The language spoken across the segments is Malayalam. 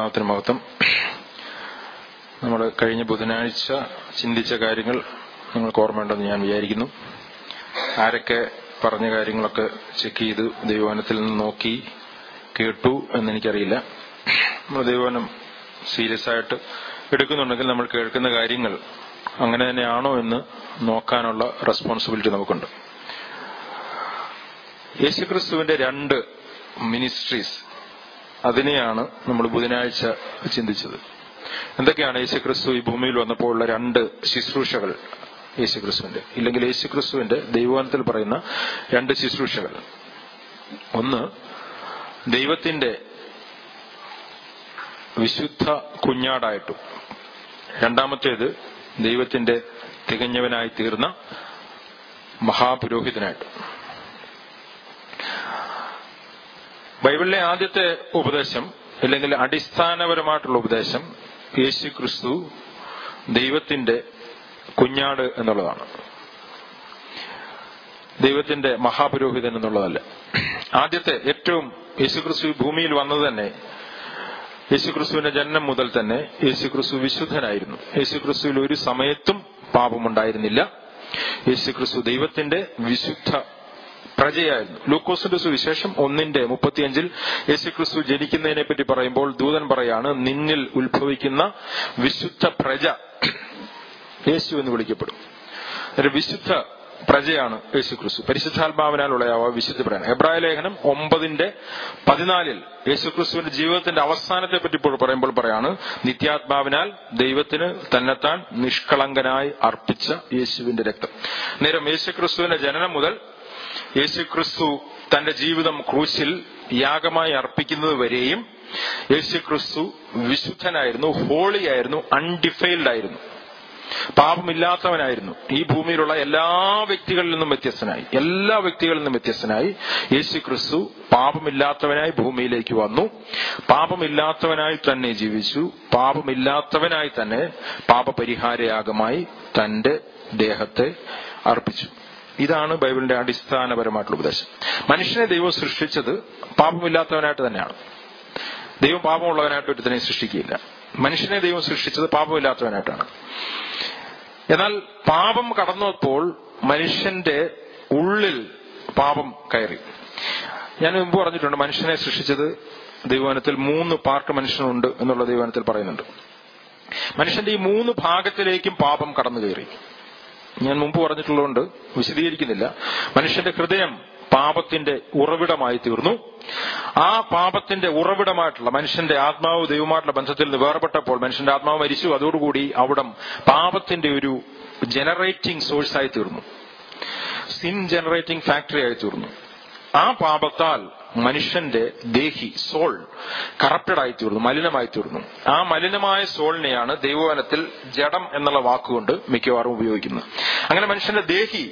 ദൈവനാമത്തിന് മഹത്വം നമ്മൾ കഴിഞ്ഞ ബുധനാഴ്ച ചിന്തിച്ച കാര്യങ്ങൾ നിങ്ങൾക്ക് ഓർമ്മയുണ്ടെന്ന് ഞാൻ വിചാരിക്കുന്നു ആരൊക്കെ പറഞ്ഞ കാര്യങ്ങളൊക്കെ ചെക്ക് ചെയ്ത് ദൈവവനത്തിൽ നിന്ന് നോക്കി കേട്ടു എന്നെനിക്കറിയില്ല നമ്മൾ ദൈവവനം സീരിയസ് ആയിട്ട് എടുക്കുന്നുണ്ടെങ്കിൽ നമ്മൾ കേൾക്കുന്ന കാര്യങ്ങൾ അങ്ങനെ തന്നെയാണോ എന്ന് നോക്കാനുള്ള റെസ്പോൺസിബിലിറ്റി നമുക്കുണ്ട് യേശുക്രിസ്തുവിന്റെ രണ്ട് മിനിസ്ട്രീസ് അതിനെയാണ് നമ്മൾ ബുധനാഴ്ച ചിന്തിച്ചത് എന്തൊക്കെയാണ് യേശുക്രിസ്തു ഈ ഭൂമിയിൽ വന്നപ്പോൾ ഉള്ള രണ്ട് ശുശ്രൂഷകൾ യേശുക്രിസ്തുവിന്റെ ഇല്ലെങ്കിൽ യേശുക്രിസ്തുവിന്റെ ദൈവവനത്തിൽ പറയുന്ന രണ്ട് ശുശ്രൂഷകൾ ഒന്ന് ദൈവത്തിന്റെ വിശുദ്ധ കുഞ്ഞാടായിട്ടും രണ്ടാമത്തേത് ദൈവത്തിന്റെ തികഞ്ഞവനായി തീർന്ന മഹാപുരോഹിതനായിട്ടും ബൈബിളിലെ ആദ്യത്തെ ഉപദേശം അല്ലെങ്കിൽ അടിസ്ഥാനപരമായിട്ടുള്ള ഉപദേശം യേശു ക്രിസ്തു ദൈവത്തിന്റെ കുഞ്ഞാട് എന്നുള്ളതാണ് ദൈവത്തിന്റെ മഹാപുരോഹിതൻ എന്നുള്ളതല്ല ആദ്യത്തെ ഏറ്റവും യേശുക്രിസ്തു ഭൂമിയിൽ വന്നത് തന്നെ യേശുക്രിസ്തുവിന്റെ ജനനം മുതൽ തന്നെ യേശുക്രിസ്തു വിശുദ്ധനായിരുന്നു യേശുക്രിസ്തുവിൽ ഒരു സമയത്തും പാപമുണ്ടായിരുന്നില്ല യേശുക്രിസ്തു ദൈവത്തിന്റെ വിശുദ്ധ പ്രജയായിരുന്നു ലൂക്കോസിന്റെ സുവിശേഷം ഒന്നിന്റെ മുപ്പത്തിയഞ്ചിൽ യേശുക്രിസ്തു ജനിക്കുന്നതിനെ പറ്റി പറയുമ്പോൾ ദൂതൻ പറയാണ് നിന്നിൽ ഉത്ഭവിക്കുന്ന വിശുദ്ധ പ്രജ യേശു എന്ന് വിളിക്കപ്പെടും ഒരു വിശുദ്ധ പ്രജയാണ് യേശുക്രിസ്തു പരിശുദ്ധാത്മാവിനാലുള്ള ആ വിശുദ്ധ പ്രജ എബ്രായ ലേഖനം ഒമ്പതിന്റെ പതിനാലിൽ യേശുക്രിസ്തുവിന്റെ ജീവിതത്തിന്റെ അവസാനത്തെ പറ്റി ഇപ്പോൾ പറയുമ്പോൾ പറയാണ് നിത്യാത്മാവിനാൽ ദൈവത്തിന് തന്നെത്താൻ നിഷ്കളങ്കനായി അർപ്പിച്ച യേശുവിന്റെ രക്തം നേരം യേശുക്രിസ്തുവിന്റെ ജനനം മുതൽ യേശുക്രിസ്തു തന്റെ ജീവിതം ക്രൂശിൽ യാഗമായി അർപ്പിക്കുന്നത് വരെയും യേശുക്രിസ്തു വിശുദ്ധനായിരുന്നു ഹോളി ആയിരുന്നു അൺഡിഫൈൽഡ് ആയിരുന്നു പാപമില്ലാത്തവനായിരുന്നു ഈ ഭൂമിയിലുള്ള എല്ലാ വ്യക്തികളിൽ നിന്നും വ്യത്യസ്തനായി എല്ലാ വ്യക്തികളിൽ നിന്നും വ്യത്യസ്തനായി യേശു ക്രിസ്തു പാപമില്ലാത്തവനായി ഭൂമിയിലേക്ക് വന്നു പാപമില്ലാത്തവനായി തന്നെ ജീവിച്ചു പാപമില്ലാത്തവനായി തന്നെ പാപപരിഹാരയാഗമായി തന്റെ ദേഹത്തെ അർപ്പിച്ചു ഇതാണ് ബൈബിളിന്റെ അടിസ്ഥാനപരമായിട്ടുള്ള ഉപദേശം മനുഷ്യനെ ദൈവം സൃഷ്ടിച്ചത് പാപമില്ലാത്തവനായിട്ട് തന്നെയാണ് ദൈവം പാപമുള്ളവനായിട്ട് ഒരുത്തനെ സൃഷ്ടിക്കുകയില്ല മനുഷ്യനെ ദൈവം സൃഷ്ടിച്ചത് പാപമില്ലാത്തവനായിട്ടാണ് എന്നാൽ പാപം കടന്നപ്പോൾ മനുഷ്യന്റെ ഉള്ളിൽ പാപം കയറി ഞാൻ മുമ്പ് പറഞ്ഞിട്ടുണ്ട് മനുഷ്യനെ സൃഷ്ടിച്ചത് ദൈവവനത്തിൽ മൂന്ന് പാർട്ട് മനുഷ്യനുണ്ട് എന്നുള്ള ദൈവവനത്തിൽ പറയുന്നുണ്ട് മനുഷ്യന്റെ ഈ മൂന്ന് ഭാഗത്തിലേക്കും പാപം കടന്നു കയറി ഞാൻ മുമ്പ് പറഞ്ഞിട്ടുള്ളതുകൊണ്ട് വിശദീകരിക്കുന്നില്ല മനുഷ്യന്റെ ഹൃദയം പാപത്തിന്റെ ഉറവിടമായി തീർന്നു ആ പാപത്തിന്റെ ഉറവിടമായിട്ടുള്ള മനുഷ്യന്റെ ആത്മാവ് ദൈവമായിട്ടുള്ള ബന്ധത്തിൽ നിന്ന് വേർപെട്ടപ്പോൾ മനുഷ്യന്റെ ആത്മാവ് മരിച്ചു അതോടുകൂടി അവിടം പാപത്തിന്റെ ഒരു ജനറേറ്റിംഗ് സോഴ്സായി തീർന്നു സിൻ ജനറേറ്റിംഗ് ഫാക്ടറി ആയി തീർന്നു ആ പാപത്താൽ മനുഷ്യന്റെ ദേഹി സോൾ കറപ്റ്റഡ് ആയി തീർന്നു മലിനമായി തീർന്നു ആ മലിനമായ സോളിനെയാണ് ദൈവവനത്തിൽ ജഡം എന്നുള്ള വാക്കുകൊണ്ട് മിക്കവാറും ഉപയോഗിക്കുന്നത് അങ്ങനെ മനുഷ്യന്റെ ദേഹി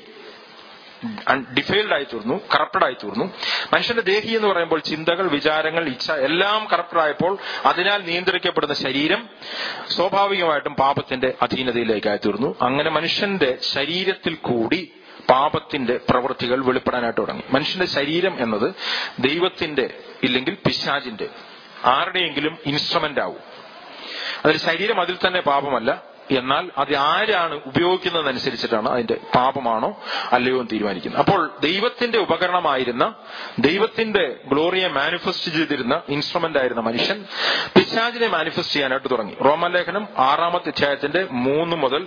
ഡിഫൈൽഡ് ആയി തീർന്നു കറപ്റ്റഡ് ആയി തീർന്നു മനുഷ്യന്റെ ദേഹി എന്ന് പറയുമ്പോൾ ചിന്തകൾ വിചാരങ്ങൾ ഇച്ഛ എല്ലാം കറപ്റ്റഡ് ആയപ്പോൾ അതിനാൽ നിയന്ത്രിക്കപ്പെടുന്ന ശരീരം സ്വാഭാവികമായിട്ടും പാപത്തിന്റെ അധീനതയിലേക്കായി തീർന്നു അങ്ങനെ മനുഷ്യന്റെ ശരീരത്തിൽ കൂടി പാപത്തിന്റെ പ്രവൃത്തികൾ വെളിപ്പെടാനായിട്ട് തുടങ്ങി മനുഷ്യന്റെ ശരീരം എന്നത് ദൈവത്തിന്റെ ഇല്ലെങ്കിൽ പിശാജിന്റെ ആരുടെയെങ്കിലും ഇൻസ്ട്രുമെന്റ് ആവും അതിൽ ശരീരം അതിൽ തന്നെ പാപമല്ല എന്നാൽ അത് ആരാണ് ഉപയോഗിക്കുന്നതനുസരിച്ചിട്ടാണ് അതിന്റെ പാപമാണോ അല്ലയോ എന്ന് തീരുമാനിക്കുന്നത് അപ്പോൾ ദൈവത്തിന്റെ ഉപകരണമായിരുന്ന ദൈവത്തിന്റെ ഗ്ലോറിയെ മാനിഫെസ്റ്റ് ചെയ്തിരുന്ന ഇൻസ്ട്രുമെന്റ് ആയിരുന്ന മനുഷ്യൻ പിശാജിനെ മാനിഫെസ്റ്റ് ചെയ്യാനായിട്ട് തുടങ്ങി റോമലേഖനം ആറാമത്തെ അധ്യായത്തിന്റെ മൂന്ന് മുതൽ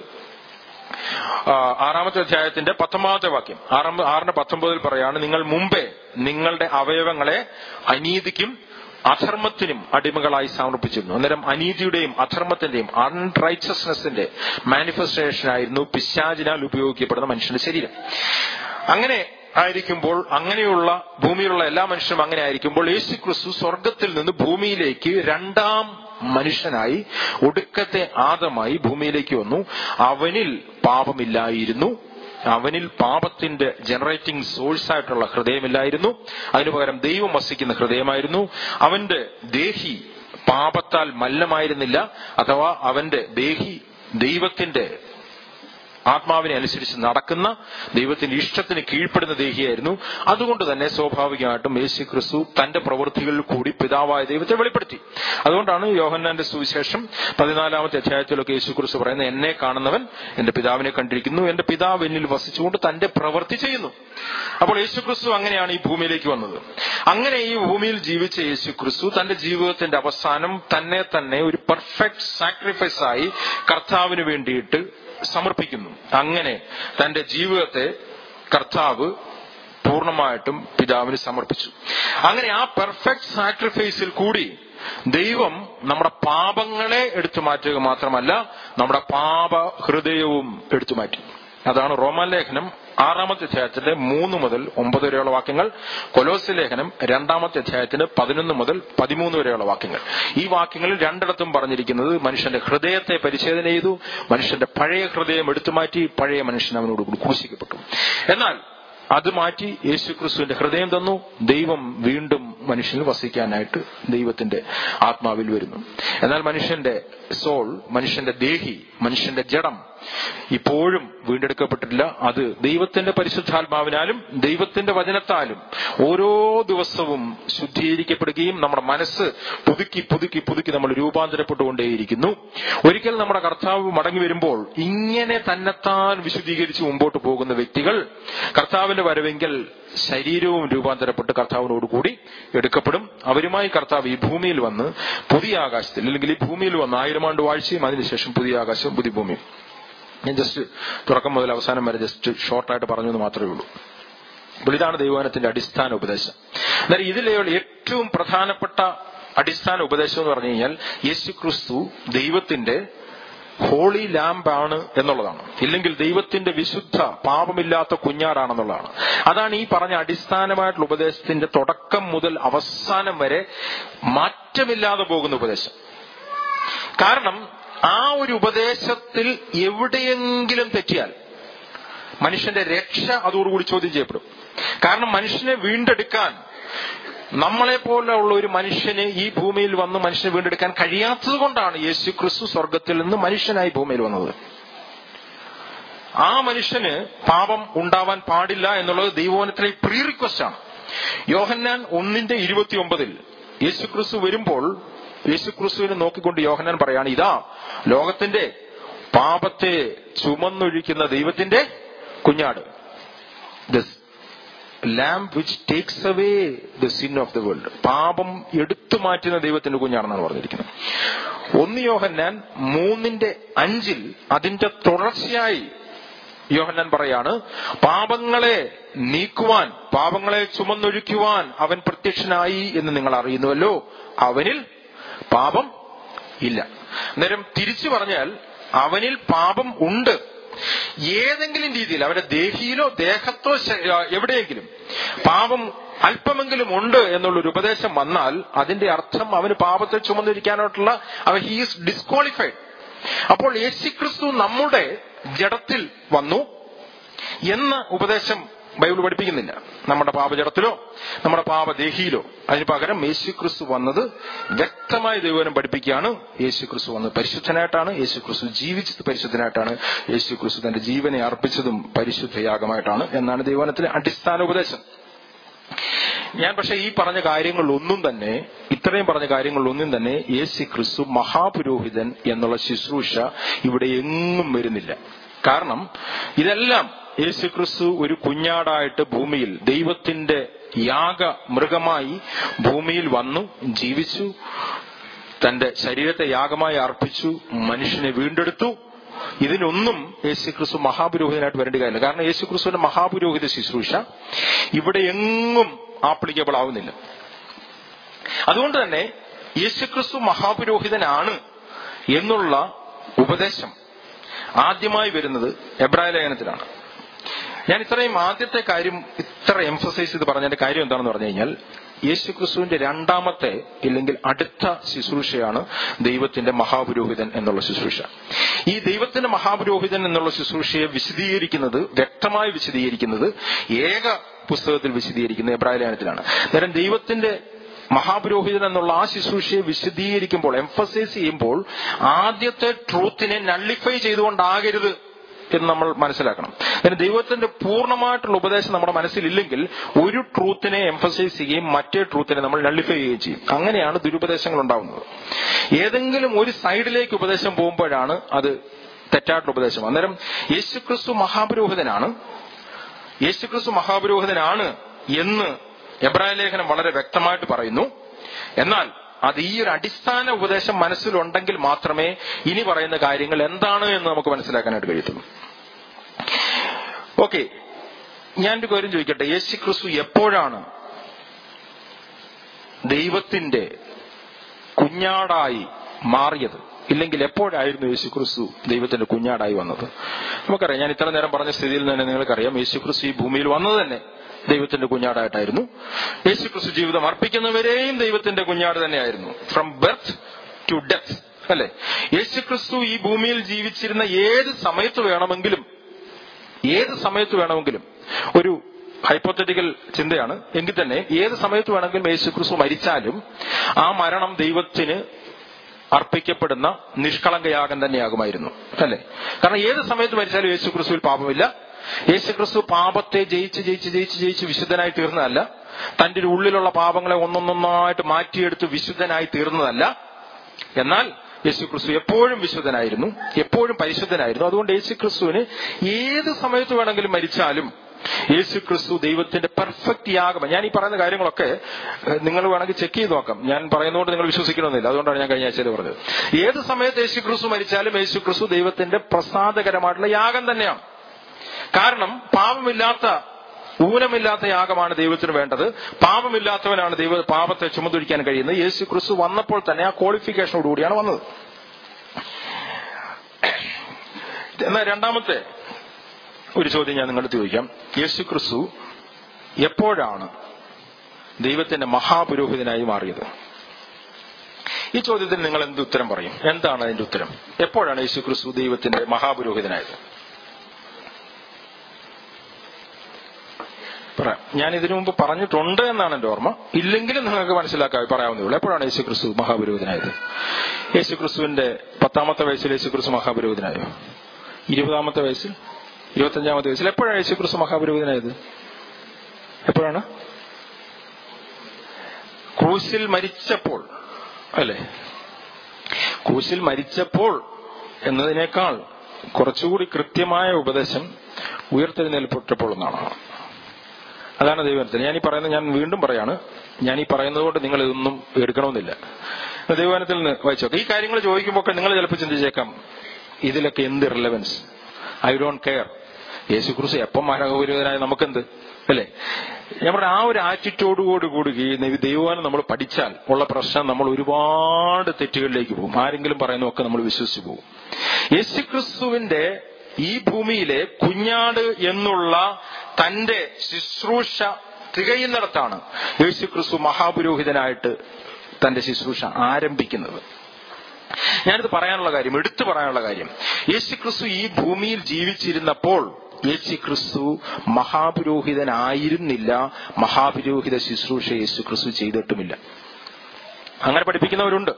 ആറാമത്തെ അധ്യായത്തിന്റെ പത്തൊമ്പതാമത്തെ വാക്യം ആറാം ആറിന്റെ പത്തൊമ്പതിൽ പറയാണ് നിങ്ങൾ മുമ്പേ നിങ്ങളുടെ അവയവങ്ങളെ അനീതിക്കും അധർമ്മത്തിനും അടിമകളായി സമർപ്പിച്ചിരുന്നു അന്നേരം അനീതിയുടെയും അധർമ്മത്തിന്റെയും അൺറൈച്ചസ്നെസിന്റെ മാനിഫെസ്റ്റേഷൻ ആയിരുന്നു പിശാചിനാൽ ഉപയോഗിക്കപ്പെടുന്ന മനുഷ്യന്റെ ശരീരം അങ്ങനെ ആയിരിക്കുമ്പോൾ അങ്ങനെയുള്ള ഭൂമിയിലുള്ള എല്ലാ മനുഷ്യരും അങ്ങനെ ആയിരിക്കുമ്പോൾ യേശു ക്രിസ്തു സ്വർഗത്തിൽ നിന്ന് ഭൂമിയിലേക്ക് രണ്ടാം മനുഷ്യനായി ഒടുക്കത്തെ ആദമായി ഭൂമിയിലേക്ക് വന്നു അവനിൽ പാപമില്ലായിരുന്നു അവനിൽ പാപത്തിന്റെ ജനറേറ്റിംഗ് സോഴ്സ് ആയിട്ടുള്ള ഹൃദയമില്ലായിരുന്നു അതിനു പകരം ദൈവം വസിക്കുന്ന ഹൃദയമായിരുന്നു അവന്റെ ദേഹി പാപത്താൽ മല്ലമായിരുന്നില്ല അഥവാ അവന്റെ ദേഹി ദൈവത്തിന്റെ ആത്മാവിനെ അനുസരിച്ച് നടക്കുന്ന ദൈവത്തിന്റെ ഇഷ്ടത്തിന് കീഴ്പ്പെടുന്ന ദേഹിയായിരുന്നു അതുകൊണ്ട് തന്നെ സ്വാഭാവികമായിട്ടും യേശു ക്രിസ്തു തന്റെ പ്രവൃത്തികളിൽ കൂടി പിതാവായ ദൈവത്തെ വെളിപ്പെടുത്തി അതുകൊണ്ടാണ് യോഹന്നാന്റെ സുവിശേഷം പതിനാലാമത്തെ അധ്യായത്തിലൊക്കെ യേശു ക്രിസ്തു പറയുന്നത് എന്നെ കാണുന്നവൻ എന്റെ പിതാവിനെ കണ്ടിരിക്കുന്നു എന്റെ പിതാവ് എന്നിൽ വസിച്ചുകൊണ്ട് തന്റെ പ്രവൃത്തി ചെയ്യുന്നു അപ്പോൾ യേശു ക്രിസ്തു അങ്ങനെയാണ് ഈ ഭൂമിയിലേക്ക് വന്നത് അങ്ങനെ ഈ ഭൂമിയിൽ ജീവിച്ച യേശു ക്രിസ്തു തന്റെ ജീവിതത്തിന്റെ അവസാനം തന്നെ തന്നെ ഒരു പെർഫെക്റ്റ് സാക്രിഫൈസ് ആയി കർത്താവിന് വേണ്ടിയിട്ട് സമർപ്പിക്കുന്നു അങ്ങനെ തന്റെ ജീവിതത്തെ കർത്താവ് പൂർണ്ണമായിട്ടും പിതാവിന് സമർപ്പിച്ചു അങ്ങനെ ആ പെർഫെക്റ്റ് സാക്രിഫൈസിൽ കൂടി ദൈവം നമ്മുടെ പാപങ്ങളെ എടുത്തു മാറ്റുക മാത്രമല്ല നമ്മുടെ പാപ ഹൃദയവും എടുത്തു മാറ്റി അതാണ് റോമൻ ലേഖനം ആറാമത്തെ അധ്യായത്തിന്റെ മൂന്ന് മുതൽ ഒമ്പത് വരെയുള്ള വാക്യങ്ങൾ കൊലോസ് ലേഖനം രണ്ടാമത്തെ അധ്യായത്തിന് പതിനൊന്ന് മുതൽ പതിമൂന്ന് വരെയുള്ള വാക്യങ്ങൾ ഈ വാക്യങ്ങളിൽ രണ്ടിടത്തും പറഞ്ഞിരിക്കുന്നത് മനുഷ്യന്റെ ഹൃദയത്തെ പരിശോധന ചെയ്തു മനുഷ്യന്റെ പഴയ ഹൃദയം എടുത്തുമാറ്റി പഴയ മനുഷ്യൻ അവനോട് കൂടി ക്രൂശിക്കപ്പെട്ടു എന്നാൽ അത് മാറ്റി യേശു ക്രിസ്തുവിന്റെ ഹൃദയം തന്നു ദൈവം വീണ്ടും മനുഷ്യനിൽ വസിക്കാനായിട്ട് ദൈവത്തിന്റെ ആത്മാവിൽ വരുന്നു എന്നാൽ മനുഷ്യന്റെ സോൾ മനുഷ്യന്റെ ദേഹി മനുഷ്യന്റെ ജഡം ഇപ്പോഴും വീണ്ടെടുക്കപ്പെട്ടിട്ടില്ല അത് ദൈവത്തിന്റെ പരിശുദ്ധാത്മാവിനാലും ദൈവത്തിന്റെ വചനത്താലും ഓരോ ദിവസവും ശുദ്ധീകരിക്കപ്പെടുകയും നമ്മുടെ മനസ്സ് പുതുക്കി പുതുക്കി പുതുക്കി നമ്മൾ രൂപാന്തരപ്പെട്ടുകൊണ്ടേയിരിക്കുന്നു ഒരിക്കൽ നമ്മുടെ കർത്താവ് മടങ്ങി വരുമ്പോൾ ഇങ്ങനെ തന്നെത്താൻ വിശുദ്ധീകരിച്ച് മുമ്പോട്ട് പോകുന്ന വ്യക്തികൾ കർത്താവിന്റെ വരവെങ്കിൽ ശരീരവും രൂപാന്തരപ്പെട്ട് കർത്താവിനോട് കൂടി എടുക്കപ്പെടും അവരുമായി കർത്താവ് ഈ ഭൂമിയിൽ വന്ന് പുതിയ ആകാശത്തിൽ അല്ലെങ്കിൽ ഈ ഭൂമിയിൽ വന്ന് ആയിരം ആണ്ട് വാഴ്ചയും അതിനുശേഷം പുതിയ ആകാശവും പുതിയ ഭൂമിയും ഞാൻ ജസ്റ്റ് തുടക്കം മുതൽ അവസാനം വരെ ജസ്റ്റ് ഷോർട്ടായിട്ട് പറഞ്ഞു എന്ന് മാത്രമേ ഉള്ളൂ അപ്പോൾ ഇതാണ് ദൈവവനത്തിന്റെ അടിസ്ഥാന ഉപദേശം എന്നാൽ ഇതിലെ ഏറ്റവും പ്രധാനപ്പെട്ട അടിസ്ഥാന ഉപദേശം എന്ന് പറഞ്ഞു കഴിഞ്ഞാൽ യേശു ക്രിസ്തു ദൈവത്തിന്റെ ഹോളി ലാംബാണ് എന്നുള്ളതാണ് ഇല്ലെങ്കിൽ ദൈവത്തിന്റെ വിശുദ്ധ പാപമില്ലാത്ത കുഞ്ഞാടാണെന്നുള്ളതാണ് അതാണ് ഈ പറഞ്ഞ അടിസ്ഥാനമായിട്ടുള്ള ഉപദേശത്തിന്റെ തുടക്കം മുതൽ അവസാനം വരെ മാറ്റമില്ലാതെ പോകുന്ന ഉപദേശം കാരണം ആ ഒരു ഉപദേശത്തിൽ എവിടെയെങ്കിലും തെറ്റിയാൽ മനുഷ്യന്റെ രക്ഷ അതോടുകൂടി ചോദ്യം ചെയ്യപ്പെടും കാരണം മനുഷ്യനെ വീണ്ടെടുക്കാൻ നമ്മളെ പോലെയുള്ള ഒരു മനുഷ്യന് ഈ ഭൂമിയിൽ വന്ന് മനുഷ്യനെ വീണ്ടെടുക്കാൻ കഴിയാത്തത് കൊണ്ടാണ് യേശു ക്രിസ്തു സ്വർഗത്തിൽ നിന്ന് മനുഷ്യനായി ഭൂമിയിൽ വന്നത് ആ മനുഷ്യന് പാപം ഉണ്ടാവാൻ പാടില്ല എന്നുള്ളത് ദൈവവനത്തിലെ പ്രീ റിക്വസ്റ്റ് ആണ് യോഹന്നാൻ ഒന്നിന്റെ ഇരുപത്തിയൊമ്പതിൽ യേശു ക്രിസ്തു വരുമ്പോൾ യേശു ക്രിസ്തുവിനെ നോക്കിക്കൊണ്ട് യോഹന്നാൻ പറയാണ് ഇതാ ലോകത്തിന്റെ പാപത്തെ ചുമന്നൊഴിക്കുന്ന ദൈവത്തിന്റെ കുഞ്ഞാട് lamb which takes away the sin of the world പാപം എടുത്തു മാറ്റുന്ന ദൈവത്തിന്റെ കുഞ്ഞാണെന്നാണ് പറഞ്ഞിരിക്കുന്നത് ഒന്ന് യോഹന്നാൻ മൂന്നിന്റെ അഞ്ചിൽ അതിന്റെ തുടർച്ചയായി യോഹന്നാൻ പറയാണ് പാപങ്ങളെ നീക്കുവാൻ പാപങ്ങളെ ചുമന്നൊഴിക്കുവാൻ അവൻ പ്രത്യക്ഷനായി എന്ന് നിങ്ങൾ അറിയുന്നുവല്ലോ അവനിൽ പാപം ഇല്ല അന്നേരം തിരിച്ചു പറഞ്ഞാൽ അവനിൽ പാപം ഉണ്ട് ഏതെങ്കിലും രീതിയിൽ അവന്റെ ദേഹിയിലോ ദേഹത്തോ എവിടെയെങ്കിലും പാപം അല്പമെങ്കിലും ഉണ്ട് എന്നുള്ളൊരു ഉപദേശം വന്നാൽ അതിന്റെ അർത്ഥം അവന് പാപത്തെ ചുമന്നിരിക്കാനായിട്ടുള്ള അവൻ ഹീസ് ഡിസ്ക്വാളിഫൈഡ് അപ്പോൾ യേശുക്രിസ്തു നമ്മുടെ ജഡത്തിൽ വന്നു എന്ന ഉപദേശം ബൈബിൾ പഠിപ്പിക്കുന്നില്ല നമ്മുടെ പാപജടത്തിലോ നമ്മുടെ പാപദേഹിയിലോ അതിന് പകരം യേശു ക്രിസ്തു വന്നത് വ്യക്തമായി ദൈവനം പഠിപ്പിക്കുകയാണ് യേശു ക്രിസ്തു വന്നത് പരിശുദ്ധനായിട്ടാണ് യേശു ക്രിസ്തു ജീവിച്ചത് പരിശുദ്ധനായിട്ടാണ് യേശു ക്രിസ്തു തന്റെ ജീവനെ അർപ്പിച്ചതും പരിശുദ്ധയാഗമായിട്ടാണ് എന്നാണ് ദൈവനത്തിലെ അടിസ്ഥാന ഉപദേശം ഞാൻ പക്ഷെ ഈ പറഞ്ഞ കാര്യങ്ങളിലൊന്നും തന്നെ ഇത്രയും പറഞ്ഞ കാര്യങ്ങളിലൊന്നും തന്നെ യേശു ക്രിസ്തു മഹാപുരോഹിതൻ എന്നുള്ള ശുശ്രൂഷ ഇവിടെ എങ്ങും വരുന്നില്ല കാരണം ഇതെല്ലാം യേശുക്രിസ്തു ഒരു കുഞ്ഞാടായിട്ട് ഭൂമിയിൽ ദൈവത്തിന്റെ യാഗ മൃഗമായി ഭൂമിയിൽ വന്നു ജീവിച്ചു തന്റെ ശരീരത്തെ യാഗമായി അർപ്പിച്ചു മനുഷ്യനെ വീണ്ടെടുത്തു ഇതിനൊന്നും യേശുക്രിസ്തു മഹാപുരോഹിതനായിട്ട് വരേണ്ട കാര്യമില്ല കാരണം യേശുക്രിസ്തുവിന്റെ മഹാപുരോഹിത ശുശ്രൂഷ ഇവിടെ എങ്ങും ആപ്ലിക്കബിൾ ആവുന്നില്ല അതുകൊണ്ട് തന്നെ യേശുക്രിസ്തു മഹാപുരോഹിതനാണ് എന്നുള്ള ഉപദേശം ആദ്യമായി വരുന്നത് എബ്രായ ലേഖനത്തിലാണ് ഞാൻ ഇത്രയും ആദ്യത്തെ കാര്യം ഇത്ര എംഫസൈസ് ചെയ്ത് പറഞ്ഞതിന്റെ കാര്യം എന്താണെന്ന് പറഞ്ഞു കഴിഞ്ഞാൽ യേശുക്രിസ്തുവിന്റെ രണ്ടാമത്തെ ഇല്ലെങ്കിൽ അടുത്ത ശുശ്രൂഷയാണ് ദൈവത്തിന്റെ മഹാപുരോഹിതൻ എന്നുള്ള ശുശ്രൂഷ ഈ ദൈവത്തിന്റെ മഹാപുരോഹിതൻ എന്നുള്ള ശുശ്രൂഷയെ വിശദീകരിക്കുന്നത് വ്യക്തമായി വിശദീകരിക്കുന്നത് ഏക പുസ്തകത്തിൽ വിശദീകരിക്കുന്ന എബ്രാഹിലാനത്തിലാണ് നേരം ദൈവത്തിന്റെ മഹാപുരോഹിതൻ എന്നുള്ള ആ ശുശ്രൂഷയെ വിശദീകരിക്കുമ്പോൾ എംഫസൈസ് ചെയ്യുമ്പോൾ ആദ്യത്തെ ട്രൂത്തിനെ നള്ളിഫൈ ചെയ്തുകൊണ്ടാകരുത് എന്ന് നമ്മൾ മനസ്സിലാക്കണം അതിന് ദൈവത്തിന്റെ പൂർണ്ണമായിട്ടുള്ള ഉപദേശം നമ്മുടെ മനസ്സിലില്ലെങ്കിൽ ഒരു ട്രൂത്തിനെ എംഫസൈസ് ചെയ്യുകയും മറ്റേ ട്രൂത്തിനെ നമ്മൾ നള്ളിഫൈ ചെയ്യുകയും ചെയ്യും അങ്ങനെയാണ് ദുരുപദേശങ്ങൾ ഉണ്ടാവുന്നത് ഏതെങ്കിലും ഒരു സൈഡിലേക്ക് ഉപദേശം പോകുമ്പോഴാണ് അത് തെറ്റായിട്ടുള്ള ഉപദേശം അന്നേരം യേശുക്രിസ്തു മഹാപുരോഹിതനാണ് യേശുക്രിസ്തു മഹാപുരോഹിതനാണ് എന്ന് എബ്രാഹിം ലേഖനം വളരെ വ്യക്തമായിട്ട് പറയുന്നു എന്നാൽ അത് ഈ ഒരു അടിസ്ഥാന ഉപദേശം മനസ്സിലുണ്ടെങ്കിൽ മാത്രമേ ഇനി പറയുന്ന കാര്യങ്ങൾ എന്താണ് എന്ന് നമുക്ക് മനസ്സിലാക്കാനായിട്ട് കഴിയത്തുള്ളൂ ഓക്കെ ഞാൻ ഒരു കാര്യം ചോദിക്കട്ടെ യേശു ക്രിസ്തു എപ്പോഴാണ് ദൈവത്തിന്റെ കുഞ്ഞാടായി മാറിയത് ഇല്ലെങ്കിൽ എപ്പോഴായിരുന്നു യേശു ക്രിസ്തു ദൈവത്തിന്റെ കുഞ്ഞാടായി വന്നത് നമുക്കറിയാം ഞാൻ ഇത്ര നേരം പറഞ്ഞ സ്ഥിതിയിൽ തന്നെ നിങ്ങൾക്കറിയാം യേശു ക്രിസ്തു ഈ ഭൂമിയിൽ വന്നത് തന്നെ ദൈവത്തിന്റെ കുഞ്ഞാടായിട്ടായിരുന്നു യേശു ക്രിസ്തു ജീവിതം അർപ്പിക്കുന്നവരെയും ദൈവത്തിന്റെ കുഞ്ഞാട് തന്നെയായിരുന്നു ഫ്രം ബർത്ത് ടു ഡെത്ത് അല്ലെ യേശു ക്രിസ്തു ഈ ഭൂമിയിൽ ജീവിച്ചിരുന്ന ഏത് സമയത്ത് വേണമെങ്കിലും ഏത് സമയത്ത് വേണമെങ്കിലും ഒരു ഹൈപ്പോത്തറ്റിക്കൽ ചിന്തയാണ് എങ്കിൽ തന്നെ ഏത് സമയത്ത് വേണമെങ്കിലും യേശു ക്രിസ്തു മരിച്ചാലും ആ മരണം ദൈവത്തിന് അർപ്പിക്കപ്പെടുന്ന നിഷ്കളങ്കയാഗം തന്നെയാകുമായിരുന്നു അല്ലെ കാരണം ഏത് സമയത്ത് മരിച്ചാലും യേശു ക്രിസ്തുവിൽ പാപമില്ല യേശു ക്രിസ്തു പാപത്തെ ജയിച്ച് ജയിച്ച് ജയിച്ച് ജയിച്ച് വിശുദ്ധനായി തീർന്നതല്ല തന്റെ ഒരു ഉള്ളിലുള്ള പാപങ്ങളെ ഒന്നൊന്നൊന്നായിട്ട് മാറ്റിയെടുത്ത് വിശുദ്ധനായി തീർന്നതല്ല എന്നാൽ യേശു ക്രിസ്തു എപ്പോഴും വിശുദ്ധനായിരുന്നു എപ്പോഴും പരിശുദ്ധനായിരുന്നു അതുകൊണ്ട് യേശു ക്രിസ്തുവിന് ഏത് സമയത്ത് വേണമെങ്കിലും മരിച്ചാലും യേശു ക്രിസ്തു ദൈവത്തിന്റെ പെർഫെക്റ്റ് യാഗം ഞാൻ ഈ പറയുന്ന കാര്യങ്ങളൊക്കെ ഏഹ്, നിങ്ങൾ വേണമെങ്കിൽ ചെക്ക് ചെയ്ത് നോക്കാം ഞാൻ പറയുന്നതുകൊണ്ട് നിങ്ങൾ വിശ്വസിക്കണമെന്നില്ല അതുകൊണ്ടാണ് ഞാൻ കഴിഞ്ഞ ആഴ്ചയിൽ പറഞ്ഞത് ഏത് സമയത്ത് യേശു ക്രിസ്തു മരിച്ചാലും യേശു ക്രിസ്തു ദൈവത്തിന്റെ പ്രസാദകരമായിട്ടുള്ള യാഗം തന്നെയാണ് കാരണം പാപമില്ലാത്ത ഊനമില്ലാത്ത യാഗമാണ് ദൈവത്തിന് വേണ്ടത് പാപമില്ലാത്തവനാണ് ദൈവ പാപത്തെ ചുമതൊഴിക്കാൻ കഴിയുന്നത് യേശു ക്രിസ്തു വന്നപ്പോൾ തന്നെ ആ ക്വാളിഫിക്കേഷനോടുകൂടിയാണ് വന്നത് എന്നാൽ രണ്ടാമത്തെ ഒരു ചോദ്യം ഞാൻ നിങ്ങളുടെ ചോദിക്കാം യേശു ക്രിസ്തു എപ്പോഴാണ് ദൈവത്തിന്റെ മഹാപുരോഹിതനായി മാറിയത് ഈ ചോദ്യത്തിന് നിങ്ങൾ എന്ത് ഉത്തരം പറയും എന്താണ് അതിന്റെ ഉത്തരം എപ്പോഴാണ് യേശു ക്രിസ്തു ദൈവത്തിന്റെ മഹാപുരോഹിതനായത് പറയാം ഞാൻ ഇതിനു മുമ്പ് പറഞ്ഞിട്ടുണ്ട് എന്നാണ് എന്റെ ഓർമ്മ ഇല്ലെങ്കിലും നിങ്ങൾക്ക് മനസ്സിലാക്കാൻ പറയാവുന്നേ ഉള്ളൂ എപ്പോഴാണ് യേശു ക്രിസ്തു മഹാപുരോഹിതനായത് യേശു ക്രിസ്തുവിന്റെ പത്താമത്തെ വയസ്സിൽ യേശു ക്രിസ്തു മഹാപുരോഹിതനായോ ഇരുപതാമത്തെ വയസ്സിൽ ഇരുപത്തഞ്ചാമത്തെ വയസ്സിൽ എപ്പോഴാണ് യേശു ക്രിസ്തു മഹാപുരോഹിതനായത് എപ്പോഴാണ് ക്രൂശിൽ മരിച്ചപ്പോൾ അല്ലെ ക്രൂശിൽ മരിച്ചപ്പോൾ എന്നതിനേക്കാൾ കുറച്ചുകൂടി കൃത്യമായ ഉപദേശം ഉയർത്തെഴുന്നേൽപ്പെട്ടപ്പോൾ എന്നാണ് അതാണ് ദൈവനത്തിൽ ഞാൻ ഈ പറയുന്നത് ഞാൻ വീണ്ടും പറയാണ് ഞാൻ ഈ പറയുന്നത് കൊണ്ട് നിങ്ങൾ ഇതൊന്നും എടുക്കണമെന്നില്ല ദൈവനത്തിൽ നിന്ന് വായിച്ചോക്കെ ഈ കാര്യങ്ങൾ ചോദിക്കുമ്പോൾ ഒക്കെ നിങ്ങൾ ചിലപ്പോൾ ചിന്തിച്ചേക്കാം ഇതിലൊക്കെ എന്ത് relevance I don't care Yeshu Kristu എപ്പം മരകപുരോധനായ നമുക്കെന്ത് അല്ലേ ഞാൻ പറഞ്ഞ ആ ഒരു ആറ്റിറ്റ്യൂഡോട് കൂടി ഈ ദൈവവാനം നമ്മൾ പഠിച്ചാൽ ഉള്ള പ്രശ്നം നമ്മൾ ഒരുപാട് തെറ്റുകളിലേക്ക് പോകും ആരെങ്കിലും പറയുന്നതൊക്കെ നമ്മൾ വിശ്വസിച്ചു പോകും യേശുക്രിസ്തുവിന്റെ ഈ ഭൂമിയിലെ കുഞ്ഞാട് എന്നുള്ള തന്റെ ശുശ്രൂഷ തികയുന്നിടത്താണ് യേശുക്രിസ്തു മഹാപുരോഹിതനായിട്ട് തന്റെ ശുശ്രൂഷ ആരംഭിക്കുന്നത് ഞാനിത് പറയാനുള്ള കാര്യം എടുത്തു പറയാനുള്ള കാര്യം യേശുക്രിസ്തു ഈ ഭൂമിയിൽ ജീവിച്ചിരുന്നപ്പോൾ യേശുക്രിസ്തു മഹാപുരോഹിതനായിരുന്നില്ല മഹാപുരോഹിത ശുശ്രൂഷ യേശുക്രിസ്തു ചെയ്തിട്ടുമില്ല അങ്ങനെ പഠിപ്പിക്കുന്നവരുണ്ട്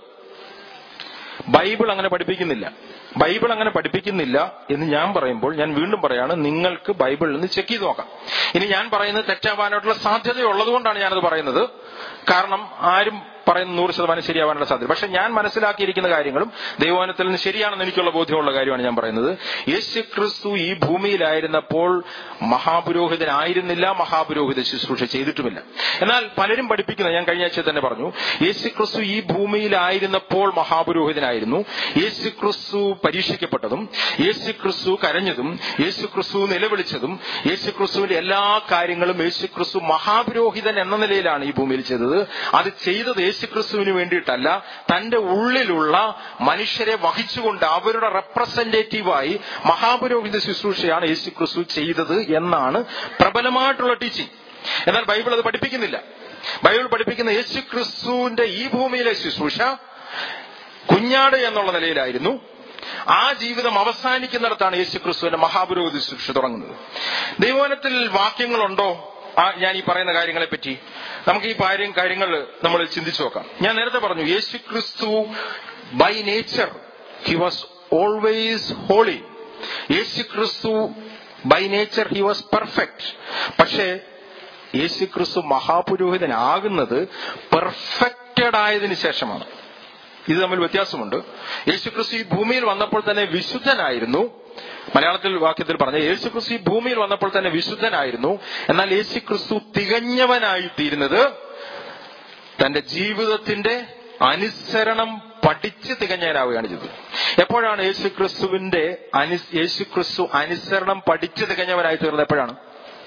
ബൈബിൾ അങ്ങനെ പഠിപ്പിക്കുന്നില്ല ബൈബിൾ അങ്ങനെ പഠിപ്പിക്കുന്നില്ല എന്ന് ഞാൻ പറയുമ്പോൾ ഞാൻ വീണ്ടും പറയാണ് നിങ്ങൾക്ക് ബൈബിളിൽ നിന്ന് ചെക്ക് ചെയ്ത് നോക്കാം ഇനി ഞാൻ പറയുന്നത് തെറ്റാവാനായിട്ടുള്ള സാധ്യതയുള്ളത് കൊണ്ടാണ് ഞാനത് പറയുന്നത് കാരണം ആരും പറയുന്ന നൂറ് ശതമാനം ശരിയാവാനുള്ള സാധ്യത പക്ഷെ ഞാൻ മനസ്സിലാക്കിയിരിക്കുന്ന കാര്യങ്ങളും ദൈവവനത്തിൽ നിന്ന് ശരിയാണെന്ന് എനിക്കുള്ള ബോധ്യമുള്ള കാര്യമാണ് ഞാൻ പറയുന്നത് യേശു ക്രിസ്തു ഈ ഭൂമിയിലായിരുന്നപ്പോൾ മഹാപുരോഹിതനായിരുന്നില്ല മഹാപുരോഹിത ശുശ്രൂഷ ചെയ്തിട്ടുമില്ല എന്നാൽ പലരും പഠിപ്പിക്കുന്ന ഞാൻ കഴിഞ്ഞ ആഴ്ച തന്നെ പറഞ്ഞു യേശു ക്രിസ്തു ഈ ഭൂമിയിലായിരുന്നപ്പോൾ മഹാപുരോഹിതനായിരുന്നു യേശു ക്രിസ്തു പരീക്ഷിക്കപ്പെട്ടതും യേശു ക്രിസ്തു കരഞ്ഞതും യേശു ക്രിസ്തു നിലവിളിച്ചതും യേശു ക്രിസ്തുവിന്റെ എല്ലാ കാര്യങ്ങളും യേശു ക്രിസ്തു മഹാപുരോഹിതൻ എന്ന നിലയിലാണ് ഈ ഭൂമിയിൽ ചെയ്തത് അത് ചെയ്തത് യേശു ക്രിസ്തുവിന് വേണ്ടിയിട്ടല്ല തന്റെ ഉള്ളിലുള്ള മനുഷ്യരെ വഹിച്ചുകൊണ്ട് അവരുടെ റെപ്രസെന്റേറ്റീവായി മഹാപുരോഹിത ശുശ്രൂഷയാണ് യേശു ക്രിസ്തു ചെയ്തത് എന്നാണ് പ്രബലമായിട്ടുള്ള ടീച്ചിങ് എന്നാൽ ബൈബിൾ അത് പഠിപ്പിക്കുന്നില്ല ബൈബിൾ പഠിപ്പിക്കുന്ന യേശു ക്രിസ്തുവിന്റെ ഈ ഭൂമിയിലെ ശുശ്രൂഷ കുഞ്ഞാട് എന്നുള്ള നിലയിലായിരുന്നു ആ ജീവിതം അവസാനിക്കുന്നിടത്താണ് യേശു ക്രിസ്തുവിന്റെ മഹാപുരോഹിത ശുശ്രൂഷ തുടങ്ങുന്നത് ദൈവവനത്തിൽ വാക്യങ്ങളുണ്ടോ ആ ഞാൻ ഈ പറയുന്ന കാര്യങ്ങളെ പറ്റി നമുക്ക് ഈ കാര്യം കാര്യങ്ങൾ നമ്മൾ ചിന്തിച്ചു നോക്കാം ഞാൻ നേരത്തെ പറഞ്ഞു Yeshu Kristu by nature he was always holy Yeshu Kristu by nature he was perfect പക്ഷേ യേശു ക്രിസ്തു മഹാപുരോഹിതനാകുന്നത് പെർഫെക്റ്റഡ് ആയതിനു ശേഷമാണ് ഇത് തമ്മിൽ വ്യത്യാസമുണ്ട് യേശു ക്രിസ്തു ഈ ഭൂമിയിൽ വന്നപ്പോൾ തന്നെ വിശുദ്ധനായിരുന്നു മലയാളത്തിൽ വാക്യത്തിൽ പറഞ്ഞ യേശു ക്രിസ്തു ഈ ഭൂമിയിൽ വന്നപ്പോൾ തന്നെ വിശുദ്ധനായിരുന്നു എന്നാൽ യേശു ക്രിസ്തു തികഞ്ഞവനായി തീരുന്നത് തന്റെ ജീവിതത്തിന്റെ അനുസരണം പഠിച്ച് തികഞ്ഞവനാവുകയാണ് ചെയ്തത് എപ്പോഴാണ് യേശു ക്രിസ്തുവിന്റെ യേശു ക്രിസ്തു അനുസരണം പഠിച്ച് തികഞ്ഞവനായി തീർന്നത് എപ്പോഴാണ്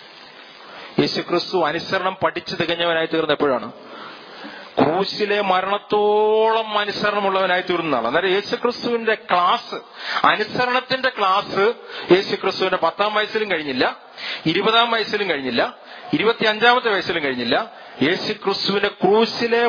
യേശു ക്രിസ്തു അനുസരണം പഠിച്ച് തികഞ്ഞവനായി തീർന്നത് എപ്പോഴാണ് ക്രൂശിലെ മരണത്തോളം അനുസരണമുള്ളവനായി തീർന്നതാണ് അന്നേരം യേശുക്രിസ്തുവിന്റെ ക്ലാസ് അനുസരണത്തിന്റെ ക്ലാസ് യേശുക്രിസ്തുവിന്റെ പത്താം വയസ്സിലും കഴിഞ്ഞില്ല ഇരുപതാം വയസ്സിലും കഴിഞ്ഞില്ല ഇരുപത്തി അഞ്ചാമത്തെ വയസ്സിലും കഴിഞ്ഞില്ല യേശുക്രിസ്തുവിന്റെ ക്രൂശിലെ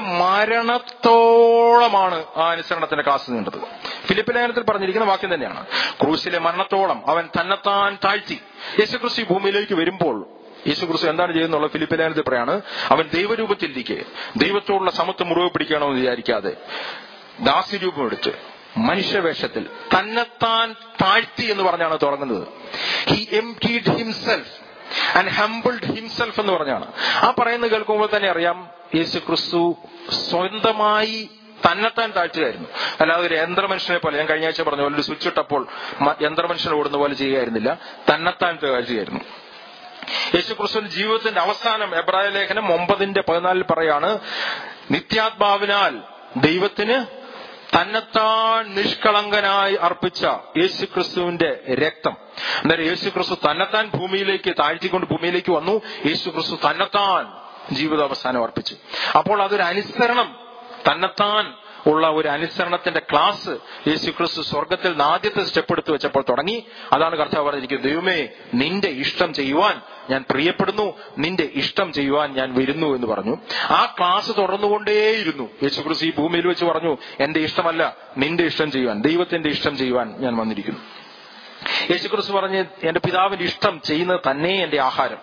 മരണത്തോളമാണ് ആ അനുസരണത്തിന്റെ ക്ലാസ് നീണ്ടത് ഫിലിപ്പ് ലേഖനത്തിൽ പറഞ്ഞിരിക്കുന്ന വാക്യം തന്നെയാണ് ക്രൂശിലെ മരണത്തോളം അവൻ തന്നെത്താൻ താഴ്ത്തി യേശുക്രിസ്തു ഈ ഭൂമിയിലേക്ക് വരുമ്പോൾ യേശുക്രിസ്തു എന്താണ് ചെയ്യുന്നുള്ള ഫിലിപ്പ് ലേഖനത്തിൽ പറയാണ് അവൻ ദൈവരൂപത്തിലിരിക്കെ ദൈവത്തോടുള്ള സമത്വം മുറിവ് പിടിക്കണമെന്ന് വിചാരിക്കാതെ ദാസ്യരൂപം എടുത്ത് മനുഷ്യവേഷത്തിൽ തന്നെത്താൻ താഴ്ത്തി എന്ന് പറഞ്ഞാണ് തുടങ്ങുന്നത് he emptied himself and humbled himself എന്ന് പറഞ്ഞാണ് ആ പറയുന്നത് കേൾക്കുമ്പോൾ തന്നെ അറിയാം യേശു ക്രിസ്തു സ്വന്തമായി തന്നെത്താൻ താഴ്ത്തുകയായിരുന്നു അല്ലാതെ ഒരു യന്ത്രമനുഷ്യനെ പോലെ ഞാൻ കഴിഞ്ഞ ആഴ്ച പറഞ്ഞ പോലെ ഒരു സ്വിച്ച് ഇട്ടപ്പോൾ യന്ത്രമനുഷ്യൻ ഓടുന്ന പോലെ ചെയ്യുകയായിരുന്നില്ല തന്നെത്താൻ താഴ്ത്തുകയായിരുന്നു യേശുക്രിസ്തുവിന്റെ ജീവിതത്തിന്റെ അവസാനം എബ്രായ ലേഖനം ഒമ്പതിന്റെ പതിനാലിൽ പറയാണ് നിത്യാത്മാവിനാൽ ദൈവത്തിന് തന്നെത്താൻ നിഷ്കളങ്കനായി അർപ്പിച്ച യേശുക്രിസ്തുവിന്റെ രക്തം അന്നേരം യേശുക്രിസ്തു തന്നെത്താൻ ഭൂമിയിലേക്ക് താഴ്ത്തിക്കൊണ്ട് ഭൂമിയിലേക്ക് വന്നു യേശുക്രിസ്തു തന്നെത്താൻ ജീവിതാവസാനം അർപ്പിച്ചു അപ്പോൾ അതൊരു അനുസരണം തന്നെത്താൻ ഉള്ള ഒരു അനുസരണത്തിന്റെ ക്ലാസ് യേശു ക്രിസ്തു സ്വർഗത്തിൽ നിന്ന് ആദ്യത്തെ സ്റ്റെപ്പ് എടുത്തു വെച്ചപ്പോൾ തുടങ്ങി അതാണ് കർത്താവ് പറഞ്ഞിരിക്കുന്നത് ദൈവമേ നിന്റെ ഇഷ്ടം ചെയ്യുവാൻ ഞാൻ പ്രിയപ്പെടുന്നു നിന്റെ ഇഷ്ടം ചെയ്യുവാൻ ഞാൻ വരുന്നു എന്ന് പറഞ്ഞു ആ ക്ലാസ് തുടർന്നുകൊണ്ടേയിരുന്നു യേശു ക്രിസ്തു ഈ ഭൂമിയിൽ വെച്ച് പറഞ്ഞു എന്റെ ഇഷ്ടമല്ല നിന്റെ ഇഷ്ടം ചെയ്യുവാൻ ദൈവത്തിന്റെ ഇഷ്ടം ചെയ്യുവാൻ ഞാൻ വന്നിരിക്കുന്നു യേശു ക്രിസ്തു പറഞ്ഞ് എന്റെ പിതാവിന്റെ ഇഷ്ടം ചെയ്യുന്നത് തന്നെ എന്റെ ആഹാരം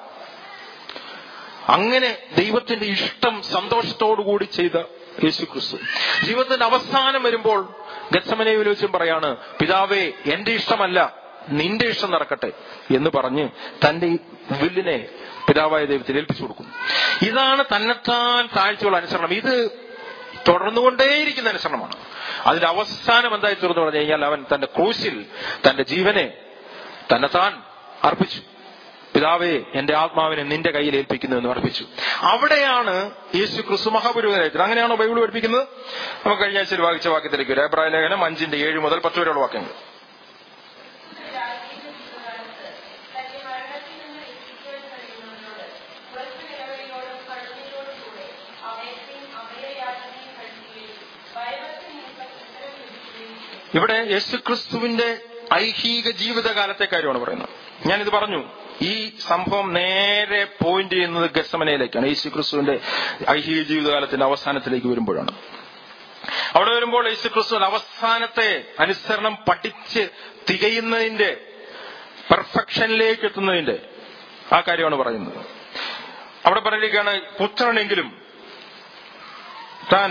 അങ്ങനെ ദൈവത്തിന്റെ ഇഷ്ടം സന്തോഷത്തോടുകൂടി ചെയ്ത യേശു ക്രിസ്തു ജീവിതത്തിന്റെ അവസാനം വരുമ്പോൾ ഗച്ചമനയിൽ വെച്ചും പറയാണ് പിതാവേ എന്റെ ഇഷ്ടമല്ല നിന്റെ ഇഷ്ടം നടക്കട്ടെ എന്ന് പറഞ്ഞ് തന്റെ വില്ലിനെ പിതാവായ ദൈവത്തിൽ ഏൽപ്പിച്ചു കൊടുക്കുന്നു ഇതാണ് തന്നെത്താൻ താഴ്ചയുള്ള അനുസരണം ഇത് തുടർന്നുകൊണ്ടേയിരിക്കുന്ന അനുസരണമാണ് അതിന്റെ അവസാനം എന്തായി തീർന്നു പറഞ്ഞു കഴിഞ്ഞാൽ അവൻ തന്റെ ക്രൂശിൽ തന്റെ ജീവനെ തന്നെത്താൻ അർപ്പിച്ചു പിതാവേ എന്റെ ആത്മാവിനെ നിന്റെ കയ്യിൽ ഏൽപ്പിക്കുന്നു എന്ന് അർപ്പിച്ചു അവിടെയാണ് യേശു ക്രിസ്തു മഹാപുരോഹിതനായിട്ട് അങ്ങനെയാണോ ബൈബിൾ പഠിപ്പിക്കുന്നത് നമുക്ക് കഴിഞ്ഞ ആഴ്ചയിൽ വായിച്ച വാക്യത്തിലേക്ക് വരാം അഭിപ്രായ ലേഖനം അഞ്ചിന്റെ ഏഴ് മുതൽ പത്ത് വരെയുള്ള വാക്യങ്ങൾ ഇവിടെ യേശുക്രിസ്തുവിന്റെ ഐഹിക ജീവിതകാലത്തെ കാര്യമാണ് പറയുന്നത് ഞാനിത് പറഞ്ഞു ഈ സംഭവം നേരെ പോയിന്റ് ചെയ്യുന്നത് ഗസമനയിലേക്കാണ് യേശു ക്രിസ്തുവിന്റെ ഐഹിക ജീവിതകാലത്തിന്റെ അവസാനത്തിലേക്ക് വരുമ്പോഴാണ് അവിടെ വരുമ്പോൾ യേശു ക്രിസ്തുവിന്റെ അവസാനത്തെ അനുസരണം പഠിച്ച് തികയുന്നതിന്റെ പെർഫെക്ഷനിലേക്ക് എത്തുന്നതിന്റെ ആ കാര്യമാണ് പറയുന്നത് അവിടെ പറഞ്ഞിരിക്കുകയാണ് പുത്രനെങ്കിലും താൻ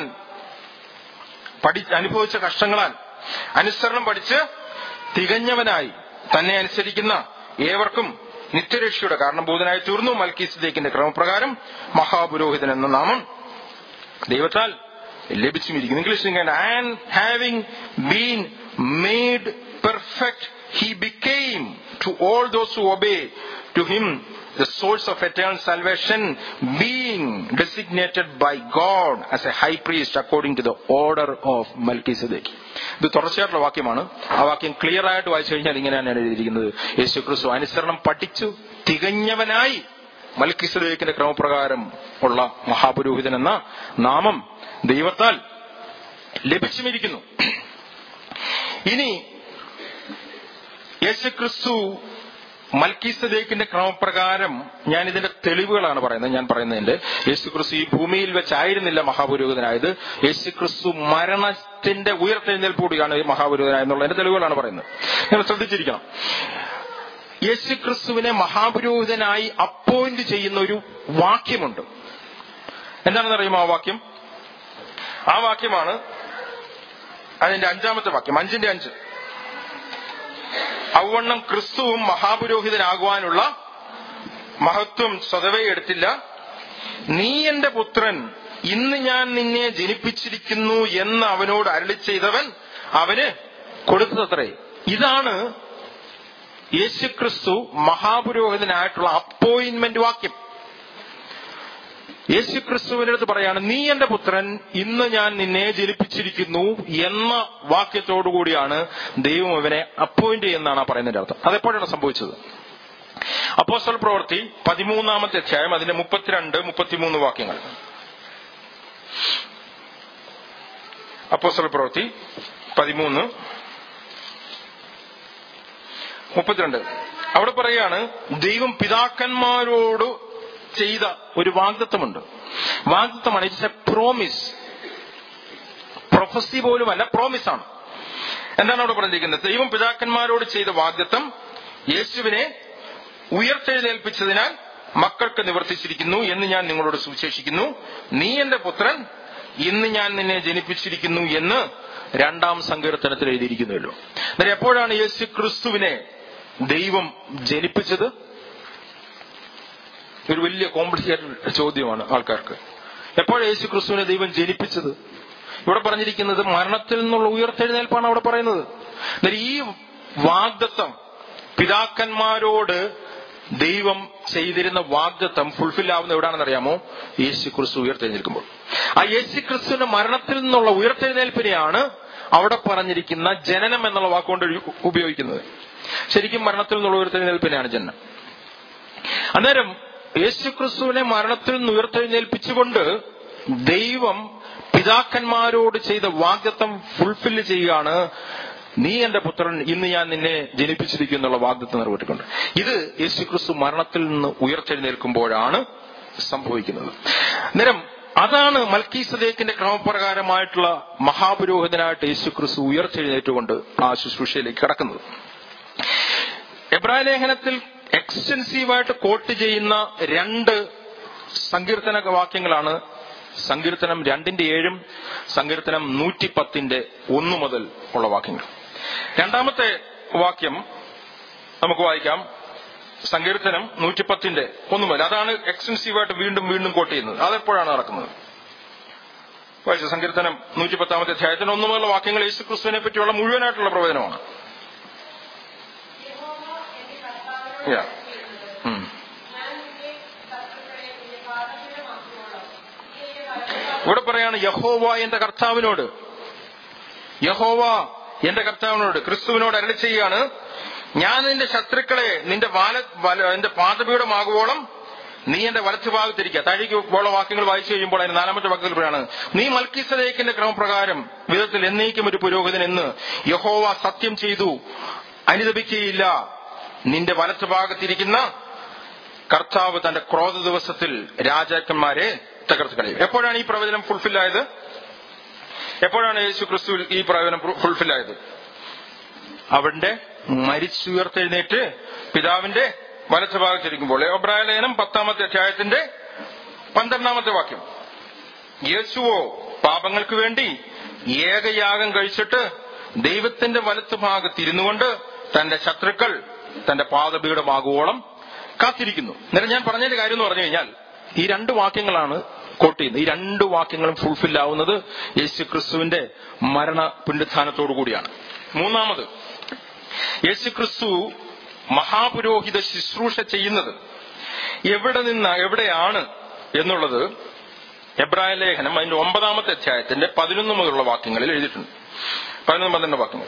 പഠി അനുഭവിച്ച കഷ്ടങ്ങളാൽ അനുസരണം പഠിച്ച് തികഞ്ഞവനായി തന്നെ അനുസരിക്കുന്ന ഏവർക്കും നിത്യരക്ഷയുടെ കാരണഭൂതനായി തീർന്നു മൽക്കീസിദേക്കിന്റെ ക്രമപ്രകാരം മഹാപുരോഹിതൻ എന്ന നാമം ദൈവത്താൽ ലഭിച്ചുമിരിക്കുന്നു English and having been made perfect he became to all those who obey to him the source of eternal salvation being designated by God as a high priest according to the order of Melchizedek. ഇത് തുടർച്ചയായിട്ടുള്ള വാക്യമാണ് ആ വാക്യം ക്ലിയർ ആയിട്ട് വായിച്ചു കഴിഞ്ഞാൽ ഇങ്ങനെയാണ് എഴുതിയിരിക്കുന്നത് യേശു ക്രിസ്തു അനുസരണം പഠിച്ചു തികഞ്ഞവനായി മൽക്കിസദേക്കിന്റെ ക്രമപ്രകാരം ഉള്ള മഹാപുരോഹിതൻ എന്ന നാമം ദൈവത്താൽ ലഭിച്ചുമിരിക്കുന്നു ഇനി യേശുക്രിസ്തു മൽക്കീസദേക്കിന്റെ ക്രമപ്രകാരം ഞാൻ ഇതിന്റെ തെളിവുകളാണ് പറയുന്നത് ഞാൻ പറയുന്നതിന്റെ യേശുക്രിസ്തു ഈ ഭൂമിയിൽ വെച്ചായിരുന്നില്ല മഹാപുരോഹിതനായത് യേശുക്രിസ്തു മരണത്തിന്റെ ഉയർത്തെഴുന്നേൽപ്പൂടിയാണ് ഈ മഹാപുരോഹിതനായെന്നുള്ളതിന്റെ തെളിവുകളാണ് പറയുന്നത് നിങ്ങൾ ശ്രദ്ധിച്ചിരിക്കണം യേശുക്രിസ്തുവിനെ മഹാപുരോഹിതനായി അപ്പോയിന്റ് ചെയ്യുന്ന ഒരു വാക്യമുണ്ട് എന്താണെന്ന് അറിയുമോ ആ വാക്യം ആ വാക്യമാണ് അതിന്റെ അഞ്ചാമത്തെ വാക്യം അഞ്ചിന്റെ അഞ്ച് ഔവണ്ണം ക്രിസ്തുവും മഹാപുരോഹിതനാകുവാനുള്ള മഹത്വം സ്വതവേ എടുത്തില്ല നീ എന്റെ പുത്രൻ ഇന്ന് ഞാൻ നിന്നെ ജനിപ്പിച്ചിരിക്കുന്നു എന്ന് അവനോട് അരളി ചെയ്തവൻ അവന് കൊടുത്തത്രേ ഇതാണ് യേശുക്രിസ്തു മഹാപുരോഹിതനായിട്ടുള്ള അപ്പോയിന്റ്മെന്റ് വാക്യം യേശുക്രിസ്തുവിന്റെ അടുത്ത് പറയാണ് നീ എന്റെ പുത്രൻ ഇന്ന് ഞാൻ നിന്നെ ജനിപ്പിച്ചിരിക്കുന്നു എന്ന വാക്യത്തോടുകൂടിയാണ് ദൈവം അവനെ അപ്പോയിന്റ് ചെയ്യുന്നതാണ് ആ പറയുന്നതിന്റെ അർത്ഥം അതെപ്പോഴാണ് സംഭവിച്ചത് അപ്പോസ്റ്റൽ പ്രവൃത്തി പതിമൂന്നാമത്തെ അധ്യായം അതിന്റെ മുപ്പത്തിരണ്ട് മുപ്പത്തിമൂന്ന് വാക്യങ്ങൾ അപ്പോസ്റ്റൽ പ്രവൃത്തി പതിമൂന്ന് മുപ്പത്തിരണ്ട് അവിടെ പറയാണ് ദൈവം പിതാക്കന്മാരോട് ചെയ്ത ഒരു വാഗ്ദത്വമുണ്ട് വാഗ്ദത്വമാണ് ഇറ്റ്സ് എ പ്രോമിസ് പ്രൊഫസി പോലുമല്ല പ്രോമിസ് ആണ് എന്താണ് അവിടെ പറഞ്ഞിരിക്കുന്നത് ദൈവം പിതാക്കന്മാരോട് ചെയ്ത വാഗ്ദത്വം യേശുവിനെ ഉയർത്തെഴുന്നേൽപ്പിച്ചതിനാൽ മക്കൾക്ക് നിവർത്തിച്ചിരിക്കുന്നു എന്ന് ഞാൻ നിങ്ങളോട് സുവിശേഷിക്കുന്നു നീ എന്റെ പുത്രൻ ഇന്ന് ഞാൻ നിന്നെ ജനിപ്പിച്ചിരിക്കുന്നു എന്ന് രണ്ടാം സങ്കീർത്തനത്തിൽ എഴുതിയിരിക്കുന്നുവല്ലോ എന്നാൽ എപ്പോഴാണ് യേശു ക്രിസ്തുവിനെ ദൈവം ജനിപ്പിച്ചത് ഒരു വലിയ കോംപ്ലിക്കേറ്റഡ് ചോദ്യമാണ് ആൾക്കാർക്ക് എപ്പോഴാണ് യേശു ക്രിസ്തുവിനെ ദൈവം ജനിപ്പിച്ചത് ഇവിടെ പറഞ്ഞിരിക്കുന്നത് മരണത്തിൽ നിന്നുള്ള ഉയർത്തെഴുന്നേൽപ്പാണ് അവിടെ പറയുന്നത് എന്നാൽ ഈ വാഗ്ദത്തം പിതാക്കന്മാരോട് ദൈവം ചെയ്തിരുന്ന വാഗ്ദത്തം ഫുൾഫിൽ ആവുന്ന എവിടാണെന്ന് അറിയാമോ യേശു ക്രിസ്തു ഉയർത്തെഴുന്നേൽക്കുമ്പോൾ ആ യേശു ക്രിസ്തുവിന്റെ മരണത്തിൽ നിന്നുള്ള ഉയർത്തെഴുന്നേൽപ്പിനെയാണ് അവിടെ പറഞ്ഞിരിക്കുന്ന ജനനം എന്നുള്ള വാക്കുകൊണ്ട് ഉപയോഗിക്കുന്നത് ശരിക്കും മരണത്തിൽ നിന്നുള്ള ഉയർത്തെഴുന്നേൽപ്പിനെയാണ് ജനനം അന്നേരം യേശു ക്രിസ്തുവിനെ മരണത്തിൽ നിന്ന് ഉയർത്തെഴുന്നേൽപ്പിച്ചുകൊണ്ട് ദൈവം പിതാക്കന്മാരോട് ചെയ്ത വാഗ്ദത്തം ഫുൾഫില്ല് ചെയ്യുകയാണ് നീ എന്റെ പുത്രൻ ഇന്ന് ഞാൻ നിന്നെ ജനിപ്പിച്ചിരിക്കും എന്നുള്ള വാഗ്ദത്തം നിറവേറ്റിക്കൊണ്ട് ഇത് യേശുക്രിസ്തു മരണത്തിൽ നിന്ന് ഉയർത്തെഴുന്നേൽക്കുമ്പോഴാണ് സംഭവിക്കുന്നത് നേരം അതാണ് മൽക്കി സദേക്കിന്റെ ക്രമപ്രകാരമായിട്ടുള്ള മഹാപുരോഹിതനായിട്ട് യേശുക്രിസ്തു ഉയർത്തെഴുന്നേറ്റുകൊണ്ട് ആ ശുശ്രൂഷയിലേക്ക് കടക്കുന്നത് എബ്രായ ലേഖനത്തിൽ എക്സ്റ്റൻസീവായിട്ട് കോട്ട് ചെയ്യുന്ന രണ്ട് സങ്കീർത്തന വാക്യങ്ങളാണ് സങ്കീർത്തനം രണ്ടിന്റെ ഏഴും സങ്കീർത്തനം നൂറ്റി പത്തിന്റെ ഒന്ന് മുതൽ ഉള്ള വാക്യങ്ങൾ രണ്ടാമത്തെ വാക്യം നമുക്ക് വായിക്കാം സങ്കീർത്തനം നൂറ്റിപ്പത്തിന്റെ ഒന്ന് മുതൽ അതാണ് എക്സ്റ്റൻസീവായിട്ട് വീണ്ടും വീണ്ടും കോട്ട് ചെയ്യുന്നത് അതെപ്പോഴാണ് നടക്കുന്നത് വായിച്ച സങ്കീർത്തനം നൂറ്റിപ്പത്താമത്തെ അധ്യായത്തിന് ഒന്ന് മുതലുള്ള വാക്യങ്ങൾ യേശു ക്രിസ്തുവിനെ പറ്റിയുള്ള മുഴുവനായിട്ടുള്ള പ്രവചനമാണ് Yeah. ഉം. ഇവിടെ പറയാണ് യഹോവ എന്റെ കർത്താവിനോട് യഹോവ എന്റെ കർത്താവിനോട് ക്രിസ്തുവിനോട് അരളി ചെയ്യുകയാണ് ഞാൻ നിന്റെ ശത്രുക്കളെ നിന്റെ വാല വല- നിന്റെ പാദപീഠമാകുവോളം നീ എന്റെ വലച്ചു ഭാഗത്തിരിക്കുക താഴേക്ക് ഉള്ള വാക്യങ്ങൾ വായിച്ചു കഴിയുമ്പോൾ അതിന് നാലാമത്തെ വാക്യത്തിൽ പറയാണ് നീ മൽക്കിസദേക്കിന്റെ ക്രമപ്രകാരം വിധത്തിൽ എന്നേക്കും ഒരു പുരോഹിതൻ എന്ന് യഹോവ സത്യം ചെയ്തു അനുദപിക്കുകയില്ല നിന്റെ വലച്ചു ഭാഗത്തിരിക്കുന്ന കർത്താവ് തന്റെ ക്രോധ ദിവസത്തിൽ രാജാക്കന്മാരെ തകർത്ത് കളയും എപ്പോഴാണ് ഈ പ്രവചനം ഫുൾഫിൽ ആയത് എപ്പോഴാണ് യേശു ക്രിസ്തു ഈ പ്രവചനം ഫുൾഫിൽ ആയത് അവന്റെ മരിച്ചുയർത്തെഴുന്നേറ്റ് പിതാവിന്റെ വലച്ച ഭാഗത്തിരിക്കുമ്പോൾ ഒബ്രായ ലേഖനം പത്താമത്തെ അധ്യായത്തിന്റെ പന്ത്രണ്ടാമത്തെ വാക്യം യേശുവോ പാപങ്ങൾക്ക് വേണ്ടി ഏകയാഗം കഴിച്ചിട്ട് ദൈവത്തിന്റെ വലത്ത് ഭാഗത്തിരുന്നുകൊണ്ട് തന്റെ ശത്രുക്കൾ തന്റെ പാദപീഠമാകുവോളം കാത്തിരിക്കുന്നു എന്നിട്ട് ഞാൻ പറഞ്ഞതിന്റെ കാര്യം എന്ന് പറഞ്ഞു കഴിഞ്ഞാൽ ഈ രണ്ട് വാക്യങ്ങളാണ് കോട്ട് ചെയ്യുന്നത് ഈ രണ്ട് വാക്യങ്ങളും ഫുൾഫിൽ ആവുന്നത് യേശു ക്രിസ്തുവിന്റെ മരണ പുനരുത്ഥാനത്തോടു കൂടിയാണ് മൂന്നാമത് യേശു ക്രിസ്തു മഹാപുരോഹിത ശുശ്രൂഷ ചെയ്യുന്നത് എവിടെ നിന്ന് എവിടെയാണ് എന്നുള്ളത് എബ്രായ ലേഖനം അതിന്റെ ഒമ്പതാമത്തെ അധ്യായത്തിന്റെ പതിനൊന്ന് മുതലുള്ള വാക്യങ്ങളിൽ എഴുതിയിട്ടുണ്ട് പതിനൊന്ന് പന്ത്രണ്ട് വാക്യങ്ങൾ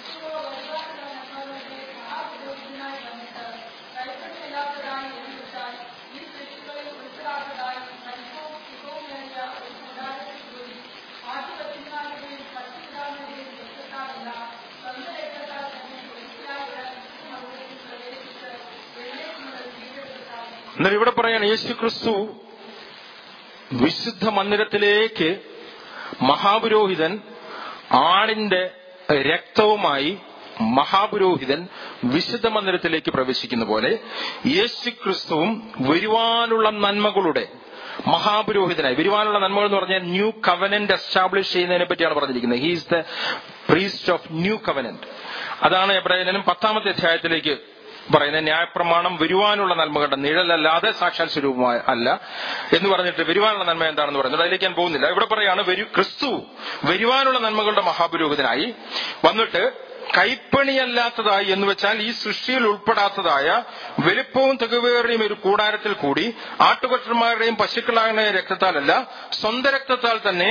എന്നാൽ ഇവിടെ പറയാണ് യേശു ക്രിസ്തു വിശുദ്ധ മന്ദിരത്തിലേക്ക് മഹാപുരോഹിതൻ ആടിന്റെ രക്തവുമായി മഹാപുരോഹിതൻ വിശുദ്ധ മന്ദിരത്തിലേക്ക് പ്രവേശിക്കുന്ന പോലെ യേശു ക്രിസ്തുവും വരുവാനുള്ള നന്മകളുടെ മഹാപുരോഹിതനായി വരുവാനുള്ള നന്മകൾ എന്ന് പറഞ്ഞാൽ ന്യൂ കവനന്റ് എസ്റ്റാബ്ലിഷ് ചെയ്യുന്നതിനെ പറ്റിയാണ് പറഞ്ഞിരിക്കുന്നത് he's the priest of new covenant അതാണ് എബ്രാഹിനും പത്താമത്തെ അധ്യായത്തിലേക്ക് പറയുന്നത് ന്യായപ്രമാണം വരുവാനുള്ള നന്മകളുടെ നിഴലല്ലാതെ സാക്ഷാൽ സ്വരൂപമായ അല്ല എന്ന് പറഞ്ഞിട്ട് വരുവാനുള്ള നന്മ എന്താണെന്ന് പറയുന്നത് അതിലേക്ക് ഞാൻ പോകുന്നില്ല ഇവിടെ പറയാണ് വരു ക്രിസ്തു വരുവാനുള്ള നന്മകളുടെ മഹാപുരോഹിതനായി വന്നിട്ട് കൈപ്പണിയല്ലാത്തതായി എന്ന് വെച്ചാൽ ഈ സൃഷ്ടിയിൽ ഉൾപ്പെടാത്തതായ വലുപ്പവും തികവേറിയും ഒരു കൂടാരത്തിൽ കൂടി ആട്ടുകൊറ്റന്മാരുടെയും പശുക്കളായ രക്തത്താലല്ല സ്വന്തം രക്തത്താൽ തന്നെ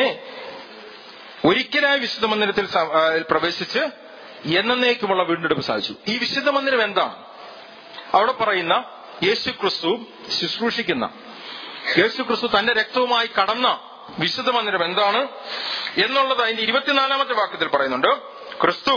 ഒരിക്കലായി വിശുദ്ധ മന്ദിരത്തിൽ സ- ആ, പ്രവേശിച്ച് എന്നേക്കുമുള്ള വീണ്ടെടുപ്പ് സാധിച്ചു ഈ വിശുദ്ധ മന്ദിരം എന്താണ് അവിടെ പറയുന്ന യേശു ക്രിസ്തു ശുശ്രൂഷിക്കുന്ന യേശു ക്രിസ്തു തന്റെ രക്തവുമായി കടന്ന വിശുദ്ധ മന്ദിരം എന്താണ് എന്നുള്ളത് അതിന്റെ ഇരുപത്തിനാലാമത്തെ വാക്യത്തിൽ പറയുന്നുണ്ട് ക്രിസ്തു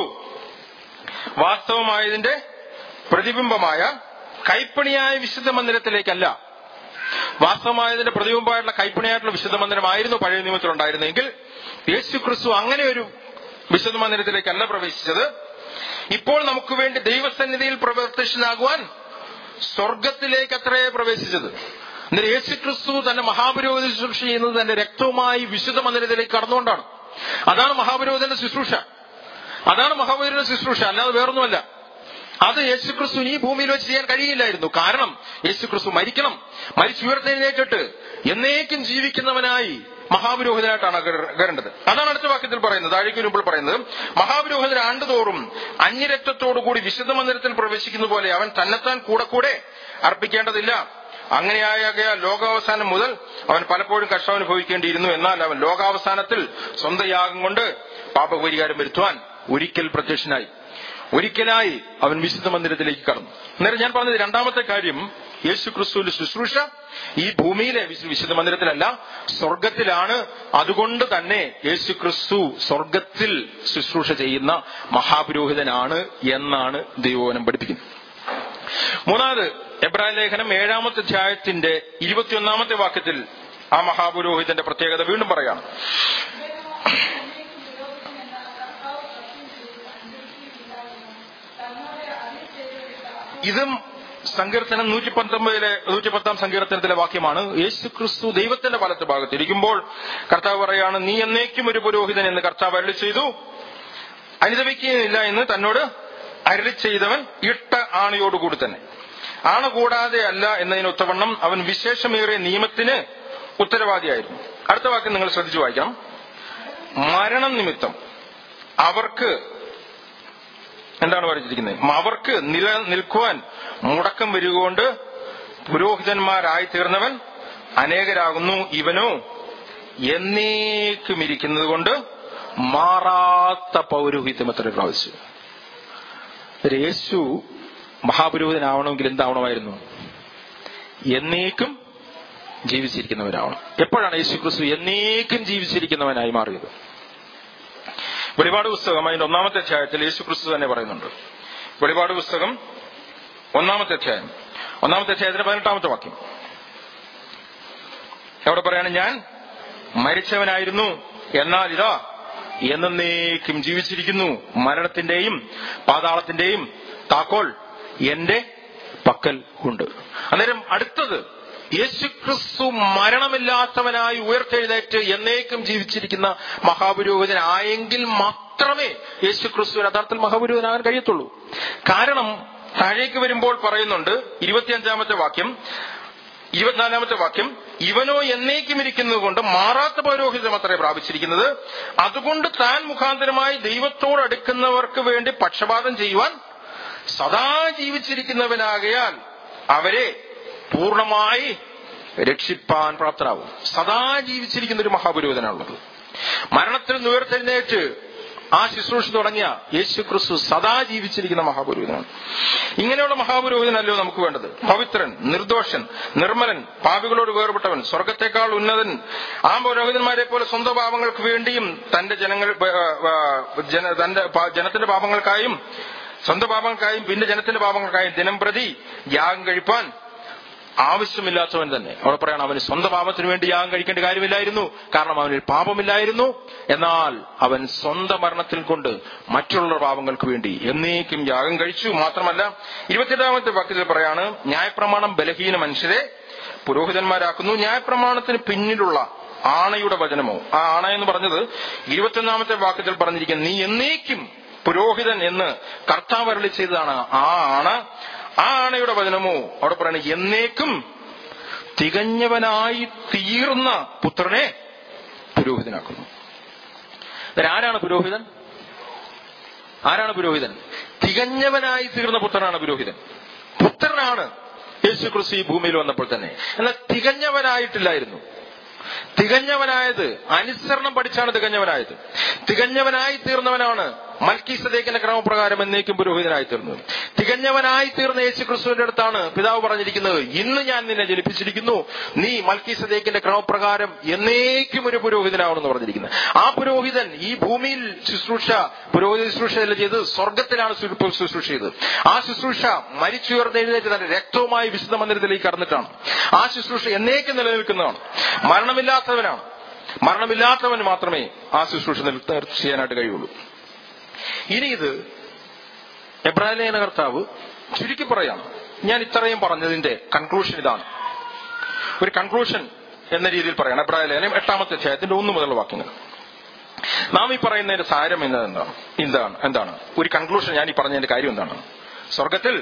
വാസ്തവമായതിന്റെ പ്രതിബിംബമായ കൈപ്പണിയായ വിശുദ്ധ മന്ദിരത്തിലേക്കല്ല വാസ്തവമായതിന്റെ പ്രതിബിംബമായിട്ടുള്ള കൈപ്പണിയായിട്ടുള്ള വിശുദ്ധ മന്ദിരമായിരുന്നു പഴയ നിയമത്തിലുണ്ടായിരുന്നെങ്കിൽ യേശു ക്രിസ്തു അങ്ങനെ ഒരു വിശുദ്ധ മന്ദിരത്തിലേക്കല്ല പ്രവേശിച്ചത് ഇപ്പോൾ നമുക്ക് വേണ്ടി ദൈവസന്നിധിയിൽ പ്രവർത്തിച്ചനാകുവാൻ സ്വർഗത്തിലേക്ക് അത്രേ പ്രവേശിച്ചത് എന്നിട്ട് യേശു ക്രിസ്തു തന്റെ മഹാപുരോഹിത ശുശ്രൂഷ ചെയ്യുന്നത് തന്റെ രക്തവുമായി വിശുദ്ധ മന്ദിരത്തിലേക്ക് കടന്നുകൊണ്ടാണ് അതാണ് മഹാപുരോഹിതന്റെ ശുശ്രൂഷ അതാണ് മഹാപുരോഹിത ശുശ്രൂഷ അല്ലാതെ വേറൊന്നുമല്ല അത് യേശുക്രിസ്തു ഈ ഭൂമിയിൽ വെച്ച് ചെയ്യാൻ കഴിയില്ലായിരുന്നു കാരണം യേശുക്രിസ്തു മരിക്കണം മരിച്ചുയർത്തെഴുന്നേറ്റിട്ട് എന്നേക്കും ജീവിക്കുന്നവനായി മഹാപുരോഹിതനായിട്ടാണ് കയറ- കയറേണ്ടത് അതാണ് അടുത്ത വാക്യത്തിൽ പറയുന്നത് താഴേക്ക് മുമ്പിൽ പറയുന്നത് മഹാപുരോഹിതൻ ആണ്ടുതോറും അന്യരക്തത്തോടുകൂടി വിശുദ്ധ മന്ദിരത്തിൽ പ്രവേശിക്കുന്ന പോലെ അവൻ തന്നെത്താൻ കൂടെ കൂടെ അർപ്പിക്കേണ്ടതില്ല അങ്ങനെയാകയാൽ ലോകാവസാനം മുതൽ അവൻ പലപ്പോഴും കഷ്ടം അനുഭവിക്കേണ്ടിയിരുന്നു എന്നാൽ അവൻ ലോകാവസാനത്തിൽ സ്വന്തം യാഗം കൊണ്ട് പാപപരിഹാരം വരുത്തുവാൻ ഒരിക്കൽ പ്രത്യക്ഷനായി ഒരിക്കലായി അവൻ വിശുദ്ധ മന്ദിരത്തിലേക്ക് കടന്നു അന്നേരം ഞാൻ പറഞ്ഞത് രണ്ടാമത്തെ കാര്യം യേശു ക്രിസ്തുവിന്റെ ശുശ്രൂഷ ഈ ഭൂമിയിലെ വിശു- വിശുദ്ധ മന്ദിരത്തിലല്ല സ്വർഗത്തിലാണ് അതുകൊണ്ട് തന്നെ യേശു ക്രിസ്തു സ്വർഗത്തിൽ ശുശ്രൂഷ ചെയ്യുന്ന മഹാപുരോഹിതനാണ് എന്നാണ് ദൈവവനം പഠിപ്പിക്കുന്നത് മൂന്നാമത് എബ്രാഹിം ലേഖനം ഏഴാമത്തെ അധ്യായത്തിന്റെ ഇരുപത്തിയൊന്നാമത്തെ വാക്യത്തിൽ ആ മഹാപുരോഹിതന്റെ പ്രത്യേകത വീണ്ടും പറയാണ് ഇതും സങ്കീർത്തനം നൂറ്റി പത്തൊമ്പതിലെ നൂറ്റി പത്താം സങ്കീർത്തനത്തിലെ വാക്യമാണ് യേശു ക്രിസ്തു ദൈവത്തിന്റെ വലത്ത് ഭാഗത്ത് ഇരിക്കുമ്പോൾ കർത്താവ് പറയാണ് നീ എന്നേക്കും ഒരു പുരോഹിതൻ എന്ന് കർത്താവ് അരളി ചെയ്തു അനുദപിക്കുകയില്ല എന്ന് തന്നോട് അരളി ചെയ്തവൻ ഇട്ട ആണയോടുകൂടി തന്നെ ആണ കൂടാതെ അല്ല എന്നതിന് ഒത്തവണ്ണം അവൻ വിശേഷമേറിയ നിയമത്തിന് ഉത്തരവാദിയായിരുന്നു അടുത്ത വാക്യം നിങ്ങൾ ശ്രദ്ധിച്ചു വായിക്കണം മരണം നിമിത്തം അവർക്ക് എന്താണ് പറഞ്ഞിരിക്കുന്നത് അവർക്ക് നില നിൽക്കുവാൻ മുടക്കം വരികൊണ്ട് പുരോഹിതന്മാരായി തീർന്നവൻ അനേകരാകുന്നു ഇവനോ എന്നേക്കും ഇരിക്കുന്നത് കൊണ്ട് മാറാത്ത പൗരോഹിത്യം എത്ര പ്രാവശ്യം യേശു മഹാപുരോഹിതനാവണമെങ്കിൽ എന്താവണമായിരുന്നു എന്നേക്കും ജീവിച്ചിരിക്കുന്നവനാവണം എപ്പോഴാണ് യേശു ക്രിസ്തു എന്നേക്കും ജീവിച്ചിരിക്കുന്നവനായി മാറിയത് വെളിപാട് പുസ്തകം അതിന്റെ ഒന്നാമത്തെ അധ്യായത്തിൽ യേശു ക്രിസ്തു തന്നെ പറയുന്നുണ്ട് വെളിപാട് പുസ്തകം ഒന്നാമത്തെ അധ്യായം ഒന്നാമത്തെ അധ്യായത്തിന്റെ പതിനെട്ടാമത്തെ വാക്യം എവിടെ പറയാണ് ഞാൻ മരിച്ചവനായിരുന്നു എന്നാൽ ഇതാ എന്നേക്കും ജീവിച്ചിരിക്കുന്നു മരണത്തിന്റെയും പാതാളത്തിന്റെയും താക്കോൽ എന്റെ പക്കൽ ഉണ്ട് അന്നേരം അടുത്തത് യേശുക്രിസ്തു മരണമില്ലാത്തവനായി ഉയർത്തെഴുന്നേറ്റ് എന്നേക്കും ജീവിച്ചിരിക്കുന്ന മഹാപുരോഹിതനായെങ്കിൽ മാത്രമേ യേശുക്രിസ്തു യഥാർത്ഥത്തിൽ മഹാപുരോഹിതനാകാൻ കഴിയത്തുള്ളൂ കാരണം താഴേക്ക് വരുമ്പോൾ പറയുന്നുണ്ട് ഇരുപത്തിയഞ്ചാമത്തെ വാക്യം ഇരുപത്തിനാലാമത്തെ വാക്യം ഇവനോ എന്നേക്കും ഇരിക്കുന്നത് കൊണ്ട് മാറാത്ത പൗരോഹിതം അത്രേ പ്രാപിച്ചിരിക്കുന്നത് അതുകൊണ്ട് താൻ മുഖാന്തരമായി ദൈവത്തോട് അടുക്കുന്നവർക്ക് വേണ്ടി പക്ഷപാതം ചെയ്യുവാൻ സദാ ജീവിച്ചിരിക്കുന്നവനാകയാൽ അവരെ പൂർണ്ണമായി രക്ഷിപ്പാൻ പ്രാപ്തരാകും സദാ ജീവിച്ചിരിക്കുന്ന ഒരു മഹാപുരോഹിതനാണുള്ളത് മരണത്തിൽ നിന്ന് ഉയർത്തെഴുന്നേറ്റ് ആ ശുശ്രൂഷ തുടങ്ങിയ യേശു ക്രിസ്തു സദാ ജീവിച്ചിരിക്കുന്ന മഹാപുരോഹിതനാണ് ഇങ്ങനെയുള്ള മഹാപുരോഹിതനല്ലോ നമുക്ക് വേണ്ടത് പവിത്രൻ നിർദോഷൻ നിർമ്മലൻ പാപികളോട് വേർപെട്ടവൻ സ്വർഗത്തെക്കാൾ ഉന്നതൻ ആ പുരോഹിതന്മാരെ പോലെ സ്വന്തം പാപങ്ങൾക്ക് വേണ്ടിയും തന്റെ ജനങ്ങൾ ജന തന്റെ പാ- ജനത്തിന്റെ പാപങ്ങൾക്കായും സ്വന്തം പാപങ്ങൾക്കായും പിന്നെ ജനത്തിന്റെ പാപങ്ങൾക്കായും ദിനം പ്രതി യാഗം കഴിപ്പാൻ ആവശ്യമില്ലാത്തവൻ തന്നെ അവിടെ പറയണം അവന് സ്വന്തം പാപത്തിന് വേണ്ടി യാഗം കഴിക്കേണ്ട കാര്യമില്ലായിരുന്നു കാരണം അവനിൽ പാപമില്ലായിരുന്നു എന്നാൽ അവൻ സ്വന്തം മരണത്തിൽ കൊണ്ട് മറ്റുള്ള പാപങ്ങൾക്ക് വേണ്ടി എന്നേക്കും യാഗം കഴിച്ചു മാത്രമല്ല ഇരുപത്തിയെട്ടാമത്തെ വാക്യത്തിൽ പറയാണ് ന്യായപ്രമാണം ബലഹീന മനുഷ്യരെ പുരോഹിതന്മാരാക്കുന്നു ന്യായപ്രമാണത്തിന് പിന്നിലുള്ള ആണയുടെ വചനമോ ആ ആണ എന്ന് പറഞ്ഞത് ഇരുപത്തിയൊന്നാമത്തെ വാക്യത്തിൽ പറഞ്ഞിരിക്കുന്ന നീ എന്നേക്കും പുരോഹിതൻ എന്ന് കർത്താവ് അരളി ചെയ്തതാണ് ആ ആണ ആ ആണയുടെ വചനമോ അവിടെ പറയുന്നത് എന്നേക്കും തികഞ്ഞവനായി തീർന്ന പുത്രനെ പുരോഹിതനാക്കുന്നു അന്നേരം ആരാണ് പുരോഹിതൻ ആരാണ് പുരോഹിതൻ തികഞ്ഞവനായി തീർന്ന പുത്രനാണ് പുരോഹിതൻ പുത്രനാണ് യേശു ക്രിസ്തു ഈ ഭൂമിയിൽ വന്നപ്പോൾ തന്നെ എന്നാൽ തികഞ്ഞവനായിട്ടില്ലായിരുന്നു തികഞ്ഞവനായത് അനുസരണം പഠിച്ചാണ് തികഞ്ഞവനായത് തികഞ്ഞവനായി തീർന്നവനാണ് മൽക്കി സദേക്കിന്റെ ക്രമപ്രകാരം എന്നേക്കും പുരോഹിതനായി തീർന്നത് തികഞ്ഞവനായി തീർന്ന യേശു ക്രിസ്തുവിന്റെ അടുത്താണ് പിതാവ് പറഞ്ഞിരിക്കുന്നത് ഇന്ന് ഞാൻ നിന്നെ ജനിപ്പിച്ചിരിക്കുന്നു നീ മൽക്കി സദേക്കിന്റെ ക്രമപ്രകാരം എന്നേക്കും ഒരു പുരോഹിതനാവണമെന്ന് പറഞ്ഞിരിക്കുന്നത് ആ പുരോഹിതൻ ഈ ഭൂമിയിൽ ശുശ്രൂഷ പുരോഹിത ശുശ്രൂഷ ചെയ്ത് സ്വർഗത്തിലാണ് ശു- ശുശ്രൂഷ ചെയ്തത് ആ ശുശ്രൂഷ മരിച്ചുയർന്നെഴുന്നേറ്റ് തന്റെ രക്തവുമായി വിശുദ്ധ മന്ദിരത്തിലേക്ക് കടന്നിട്ടാണ് ആ ശുശ്രൂഷ എന്നേക്കും നിലനിൽക്കുന്നതാണ് മരണമില്ലാത്തവനാണ് മരണമില്ലാത്തവന് മാത്രമേ ആ ശുശ്രൂഷ നിൽ- ചെയ്യാനായിട്ട് കഴിയുള്ളൂ ഇനി ഇത് എബ്രാഹിം കർത്താവ് ചുരുക്കി പറയാണ് ഞാൻ ഇത്രയും പറഞ്ഞതിന്റെ കൺക്ലൂഷൻ ഇതാണ് ഒരു കൺക്ലൂഷൻ എന്ന രീതിയിൽ പറയണം എബ്രാഹിം ലേഖനം എട്ടാമത്തെ അധ്യായത്തിന്റെ ഒന്ന് മുതലുള്ള വാക്യങ്ങൾ നാം ഈ പറയുന്നതിന്റെ സാരം എന്നത് എന്താണ് എന്താണ് എന്താണ് ഒരു കൺക്ലൂഷൻ ഞാൻ ഈ പറഞ്ഞതിന്റെ കാര്യം എന്താണ് സ്വർഗത്തിൽ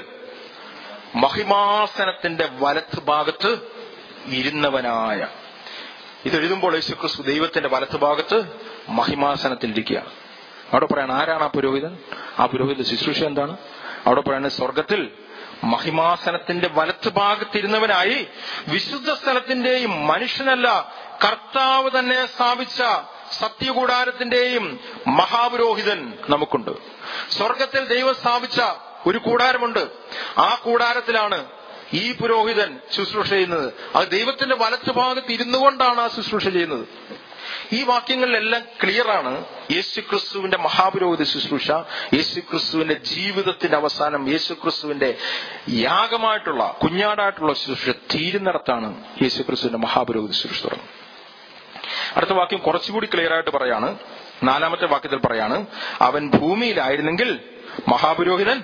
മഹിമാസനത്തിന്റെ വലത്ത് ഭാഗത്ത് ഇരുന്നവനായ ഇതെഴുതുമ്പോൾ യേശുക്രിസ്തു ദൈവത്തിന്റെ വലത്ത് ഭാഗത്ത് മഹിമാസനത്തിൽ ഇരിക്കുകയാണ് അവിടെ പറയാണ് ആരാണ് ആ പുരോഹിതൻ ആ പുരോഹിത ശുശ്രൂഷ എന്താണ് അവിടെ പറയുന്നത് സ്വർഗത്തിൽ മഹിമാസനത്തിന്റെ വലത്ത് ഭാഗത്തിരുന്നവനായി വിശുദ്ധ സ്ഥലത്തിന്റെയും മനുഷ്യനല്ല കർത്താവ് തന്നെ സ്ഥാപിച്ച സത്യകൂടാരത്തിന്റെയും മഹാപുരോഹിതൻ നമുക്കുണ്ട് സ്വർഗത്തിൽ ദൈവം സ്ഥാപിച്ച ഒരു കൂടാരമുണ്ട് ആ കൂടാരത്തിലാണ് ഈ പുരോഹിതൻ ശുശ്രൂഷ ചെയ്യുന്നത് അത് ദൈവത്തിന്റെ വലത്ത് ഭാഗത്ത് ഇരുന്നു കൊണ്ടാണ് ആ ശുശ്രൂഷ ചെയ്യുന്നത് ഈ വാക്യങ്ങളിലെല്ലാം ക്ലിയറാണ് യേശുക്രിസ്തുവിന്റെ മഹാപുരോഹിത ശുശ്രൂഷ യേശുക്രിസ്തുവിന്റെ ജീവിതത്തിന്റെ അവസാനം യേശുക്രിസ്തുവിന്റെ യാഗമായിട്ടുള്ള കുഞ്ഞാടായിട്ടുള്ള ശുശ്രൂഷ തീരുന്നിടത്താണ് യേശുക്രിസ്തുവിന്റെ മഹാപുരോഹിത ശുശ്രൂഷ തുടങ്ങുന്നത് അടുത്ത വാക്യം കുറച്ചുകൂടി ക്ലിയർ ആയിട്ട് പറയാണ് നാലാമത്തെ വാക്യത്തിൽ പറയാണ് അവൻ ഭൂമിയിലായിരുന്നെങ്കിൽ മഹാപുരോഹിതൻ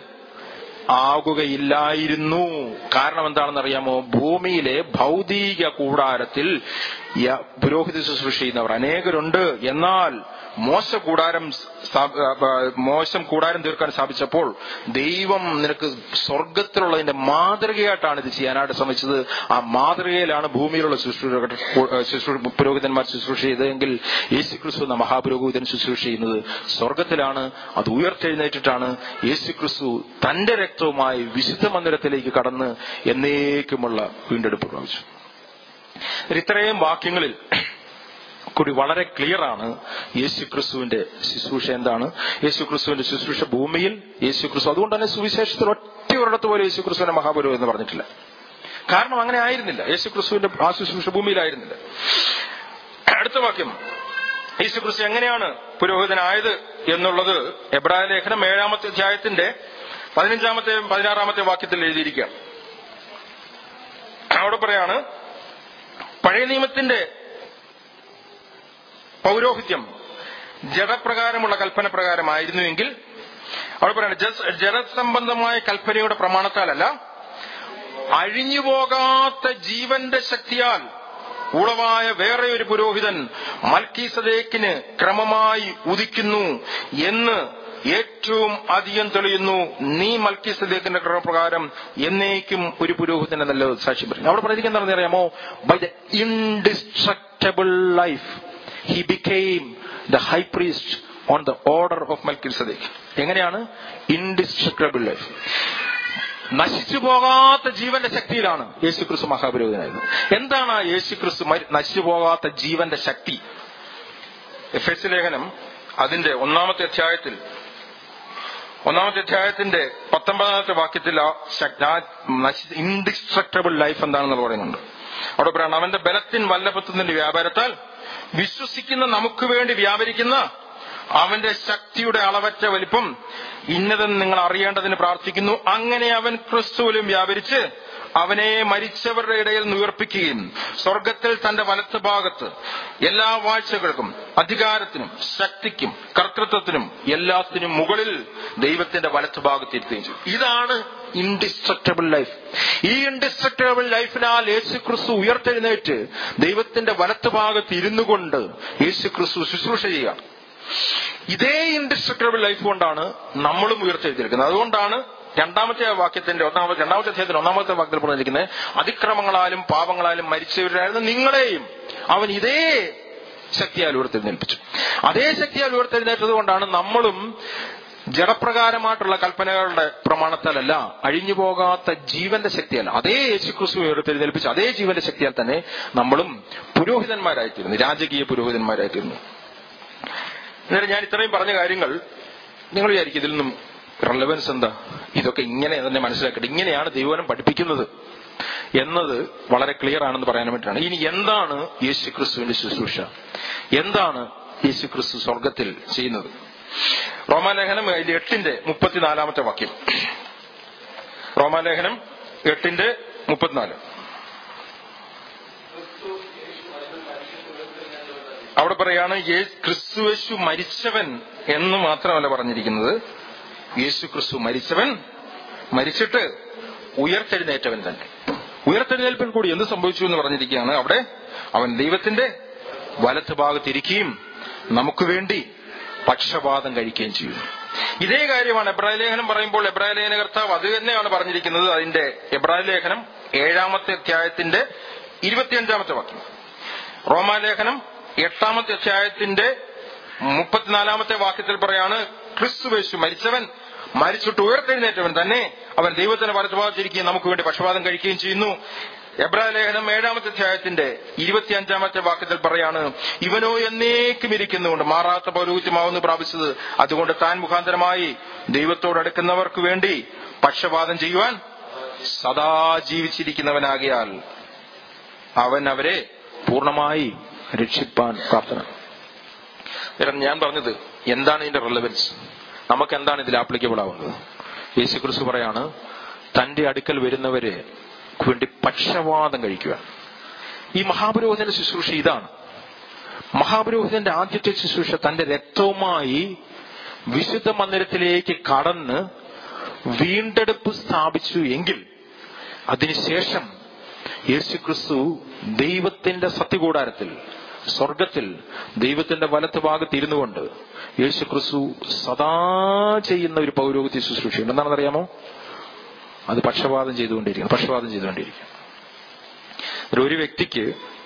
ആകുകയില്ലായിരുന്നു കാരണം എന്താണെന്ന് അറിയാമോ ഭൂമിയിലെ ഭൗതിക കൂടാരത്തിൽ യ- പുരോഹിത ശുശ്രൂഷ ചെയ്യുന്നവർ അനേകരുണ്ട് എന്നാൽ മോശ കൂടാരം സ്ഥാ- ആ, മോശം കൂടാരം തീർക്കാൻ സ്ഥാപിച്ചപ്പോൾ ദൈവം നിനക്ക് സ്വർഗത്തിലുള്ളതിന്റെ മാതൃകയായിട്ടാണ് ഇത് ചെയ്യാനായിട്ട് ശ്രമിച്ചത് ആ മാതൃകയിലാണ് ഭൂമിയിലുള്ള ശുശ്രൂഷകർ ശുശ്രൂ- പുരോഹിതന്മാർ ശുശ്രൂഷ ചെയ്തതെങ്കിൽ യേശു ക്രിസ്തു എന്ന മഹാപുരോഹിതൻ ശുശ്രൂഷ ചെയ്യുന്നത് സ്വർഗത്തിലാണ് അത് ഉയർത്തെഴുന്നേറ്റിട്ടാണ് യേശു ക്രിസ്തു തന്റെ രക്തവുമായി വിശുദ്ധ മന്ദിരത്തിലേക്ക് കടന്ന് എന്നേക്കുമുള്ള വീണ്ടെടുപ്പ് പ്രാപിച്ചു ഇത്രയും വാക്യങ്ങളിൽ കൂടി വളരെ ക്ലിയർ ആണ് യേശു ക്രിസ്തുവിന്റെ ശുശ്രൂഷ എന്താണ് യേശു ക്രിസ്തുവിന്റെ ശുശ്രൂഷ ഭൂമിയിൽ യേശു ക്രിസ്തു അതുകൊണ്ട് തന്നെ സുവിശേഷത്തിൽ ഒറ്റ ഒരിടത്ത് പോലും യേശു ക്രിസ്തുവിന്റെ മഹാപുരോ എന്ന് പറഞ്ഞിട്ടില്ല കാരണം അങ്ങനെ ആയിരുന്നില്ല യേശു ക്രിസ്തുവിന്റെ ആ ശുശ്രൂഷ ഭൂമിയിലായിരുന്നില്ല അടുത്ത വാക്യം യേശു ക്രിസ്തു എങ്ങനെയാണ് പുരോഹിതനായത് എന്നുള്ളത് എബ്രായ ലേഖനം ഏഴാമത്തെ അധ്യായത്തിന്റെ പതിനഞ്ചാമത്തെ പതിനാറാമത്തെ വാക്യത്തിൽ എഴുതിയിരിക്കുകയാണ് അവിടെ പറയാണ് പഴയ നിയമത്തിന്റെ പൗരോഹിത്യം ജഡപ്രകാരമുള്ള കൽപ്പന പ്രകാരമായിരുന്നുവെങ്കിൽ അവിടെ പറയാണ് ജസ്- ജഡസംബന്ധമായ കൽപ്പനയുടെ പ്രമാണത്താലല്ല അഴിഞ്ഞുപോകാത്ത ജീവന്റെ ശക്തിയാൽ ഉളവായ വേറെ ഒരു പുരോഹിതൻ മൽക്കീസദേക്കിന് ക്രമമായി ഉദിക്കുന്നു എന്ന് ഏറ്റവും അധികം തെളിയുന്നു നീ മൽക്കീസദേക്കിന്റെ ക്രമപ്രകാരം എന്നേക്കും ഒരു പുരോഹിതൻ എന്നല്ല സാക്ഷ്യം പറയുന്നു അവിടെ പറഞ്ഞിരിക്കുന്നത് എന്താണെന്ന് അറിയാമോ by the indestructible life he became the high priest on the order of Melchizedek എങ്ങനെയാണ് ഇൻഡിസ്ട്രക്റ്റബിൾ ലൈഫ് നശിച്ചു പോകാത്ത ജീവന്റെ ശക്തിയിലാണ് യേശുക്രിസ്തു മഹാപുരോഹിതനായത് എന്താണ് ആ യേശുക്രിസ്തു മരി- നശിച്ചു പോകാത്ത ജീവന്റെ ശക്തി എഫ് എസ് ലേഖനം അതിന്റെ ഒന്നാമത്തെ അധ്യായത്തിൽ ഒന്നാമത്തെ അധ്യായത്തിന്റെ പത്തൊമ്പതാമത്തെ വാക്യത്തിൽ ആ ഇൻഡിസ്ട്രക്റ്റബിൾ ലൈഫ് എന്താണെന്ന് പറയുന്നുണ്ട് അവിടെ പറയണം അവന്റെ ബലത്തിൻ വല്ലഭത്വത്തിന്റെ വ്യാപാരത്താൽ വിശ്വസിക്കുന്ന നമുക്ക് വേണ്ടി വ്യാപരിക്കുന്ന അവന്റെ ശക്തിയുടെ അളവറ്റ വലിപ്പം ഇന്നതെന്ന് നിങ്ങൾ അറിയേണ്ടതിന് പ്രാർത്ഥിക്കുന്നു അങ്ങനെ അവൻ ക്രിസ്തുവിലും വ്യാപരിച്ച് അവനെ മരിച്ചവരുടെ ഇടയിൽ നിന്ന് ഉയർപ്പിക്കുകയും സ്വർഗത്തിൽ തന്റെ വലത്ത് ഭാഗത്ത് എല്ലാ വാഴ്ചകൾക്കും അധികാരത്തിനും ശക്തിക്കും കർത്തൃത്വത്തിനും എല്ലാത്തിനും മുകളിൽ ദൈവത്തിന്റെ വലത്ത് ഭാഗത്ത് ഇരുത്തുകയും ചെയ്തു ഇതാണ് ഇൻഡിസ്ട്രക്റ്റബിൾ ലൈഫ് ഈ ഇൻഡിസ്ട്രക്റ്റബിൾ ലൈഫിനാൽ യേശു ക്രിസ്തു ഉയർത്തെഴുന്നേറ്റ് ദൈവത്തിന്റെ വലത്ത് ഭാഗത്ത് ഇരുന്നു കൊണ്ട് യേശു ക്രിസ്തു ശുശ്രൂഷ ചെയ്യുക ഇതേ ഇൻഡിസ്ട്രക്ടബിൾ ലൈഫ് കൊണ്ടാണ് നമ്മളും ഉയർത്തെഴുതിയിരിക്കുന്നത് അതുകൊണ്ടാണ് രണ്ടാമത്തെ വാക്യത്തിന്റെ ഒന്നാമത്തെ രണ്ടാമത്തെ അധ്യായത്തിന്റെ ഒന്നാമത്തെ വാക്യത്തിൽ പറഞ്ഞിരിക്കുന്നത് അതിക്രമങ്ങളാലും പാപങ്ങളാലും മരിച്ചവരായിരുന്നു നിങ്ങളെയും അവൻ ഇതേ ശക്തിയാൽ ഉയർത്തെഴുന്നേൽപ്പിച്ചു അതേ ശക്തിയാൽ ഉയർത്തെഴുന്നേറ്റത് കൊണ്ടാണ് നമ്മളും ജഡപ്രകാരമായിട്ടുള്ള കൽപ്പനകളുടെ പ്രമാണത്താലല്ല അഴിഞ്ഞു പോകാത്ത ജീവന്റെ ശക്തിയല്ല അതേ യേശുക്രിസ്തു ഉയർത്തെഴുന്നേൽപ്പിച്ച അതേ ജീവന്റെ ശക്തിയാൽ തന്നെ നമ്മളും പുരോഹിതന്മാരായിത്തീരുന്നു രാജകീയ പുരോഹിതന്മാരായിത്തീരുന്നു അന്നേരം ഞാൻ ഇത്രയും പറഞ്ഞ കാര്യങ്ങൾ നിങ്ങൾ വിചാരിക്കും ഇതിൽ നിന്നും റെലവൻസ് എന്താ ഇതൊക്കെ ഇങ്ങനെ തന്നെ മനസ്സിലാക്കട്ടെ ഇങ്ങനെയാണ് ദൈവനം പഠിപ്പിക്കുന്നത് എന്നത് വളരെ ക്ലിയർ ആണെന്ന് പറയാൻ വേണ്ടിയിട്ടാണ് ഇനി എന്താണ് യേശുക്രിസ്തുവിന്റെ ശുശ്രൂഷ എന്താണ് യേശുക്രിസ്തു സ്വർഗത്തിൽ ചെയ്യുന്നത് റോമാലേഖനം അതിൽ എട്ടിന്റെ മുപ്പത്തിനാലാമത്തെ വാക്യം റോമാലേഖനം എട്ടിന്റെ മുപ്പത്തിനാല് അവിടെ പറയാണ് യേ- ക്രിസ്തുയേശു മരിച്ചവൻ എന്ന് മാത്രമല്ല പറഞ്ഞിരിക്കുന്നത് യേശു ക്രിസ്തു മരിച്ചവൻ മരിച്ചിട്ട് ഉയർത്തെഴുന്നേറ്റവൻ തന്നെ ഉയർത്തെഴുന്നേൽപ്പിൽ കൂടി എന്ത് സംഭവിച്ചു എന്ന് പറഞ്ഞിരിക്കുകയാണ് അവിടെ അവൻ ദൈവത്തിന്റെ വലത്ത് ഭാഗത്തിരിക്കുകയും നമുക്ക് വേണ്ടി പക്ഷപാതം കഴിക്കുകയും ചെയ്യുന്നു ഇതേ കാര്യമാണ് എബ്രായ ലേഖനം പറയുമ്പോൾ എബ്രായ ലേഖന കർത്താവ് അത് തന്നെയാണ് പറഞ്ഞിരിക്കുന്നത് അതിന്റെ എബ്രായ ലേഖനം ഏഴാമത്തെ അധ്യായത്തിന്റെ ഇരുപത്തിയഞ്ചാമത്തെ വാക്യം റോമാലേഖനം എട്ടാമത്തെ അധ്യായത്തിന്റെ മുപ്പത്തിനാലാമത്തെ വാക്യത്തിൽ പറയാണ് ക്രിസ്തുവേശു മരിച്ചവൻ മരിച്ചിട്ട് ഉയർത്തെഴുന്നേറ്റവൻ തന്നെ അവൻ ദൈവത്തിന് വലത്തുഭാഗത്തിരിക്കുകയും നമുക്ക് വേണ്ടി പക്ഷപാതം കഴിക്കുകയും ചെയ്യുന്നു എബ്രാ ലേഖനം ഏഴാമത്തെ അധ്യായത്തിന്റെ ഇരുപത്തിയഞ്ചാമത്തെ വാക്യത്തിൽ പറയാണ് ഇവനോ എന്നേക്കും ഇരിക്കുന്നുകൊണ്ട് മാറാത്ത പൗരോഹിത്യമാവുന്നു പ്രാപിച്ചത് അതുകൊണ്ട് താൻ മുഖാന്തരമായി ദൈവത്തോടടുക്കുന്നവർക്ക് വേണ്ടി പക്ഷപാതം ചെയ്യുവാൻ സദാ ജീവിച്ചിരിക്കുന്നവനാകിയാൽ അവൻ അവരെ പൂർണ്ണമായി രക്ഷിപ്പാൻ പ്രാപ്തനാണ് അന്നേരം ഞാൻ പറഞ്ഞത് എന്താണ് ഇതിന്റെ റെലവൻസ് നമുക്ക് എന്താണ് ഇതിൽ ആപ്ലിക്കബിൾ ആവുന്നത് യേശു ക്രിസ്തു പറയാണ് തന്റെ അടുക്കൽ വരുന്നവരെ വേണ്ടി പക്ഷപാതം കഴിക്കുക ഈ മഹാപുരോഹിതന്റെ ശുശ്രൂഷ ഇതാണ് മഹാപുരോഹിതന്റെ ആദ്യത്തെ ശുശ്രൂഷ തന്റെ രക്തവുമായി വിശുദ്ധ മന്ദിരത്തിലേക്ക് കടന്ന് വീണ്ടെടുപ്പ് സ്ഥാപിച്ചു എങ്കിൽ അതിനുശേഷം യേശുക്രിസ്തു ദൈവത്തിന്റെ സത്യകൂടാരത്തിൽ സ്വർഗത്തിൽ ദൈവത്തിന്റെ വലത്ത് ഭാഗത്ത് ഇരുന്നു കൊണ്ട് യേശുക്രിസ്തു സദാ ചെയ്യുന്ന ഒരു പൗരോഹിത്യ ശുശ്രൂഷയുണ്ട് എന്താണെന്ന് അറിയാമോ അത് പക്ഷപാതം ചെയ്തുകൊണ്ടിരിക്കണം പക്ഷപാതം ചെയ്തുകൊണ്ടിരിക്കും ഒരു- ഒരു വ്യക്തിക്ക്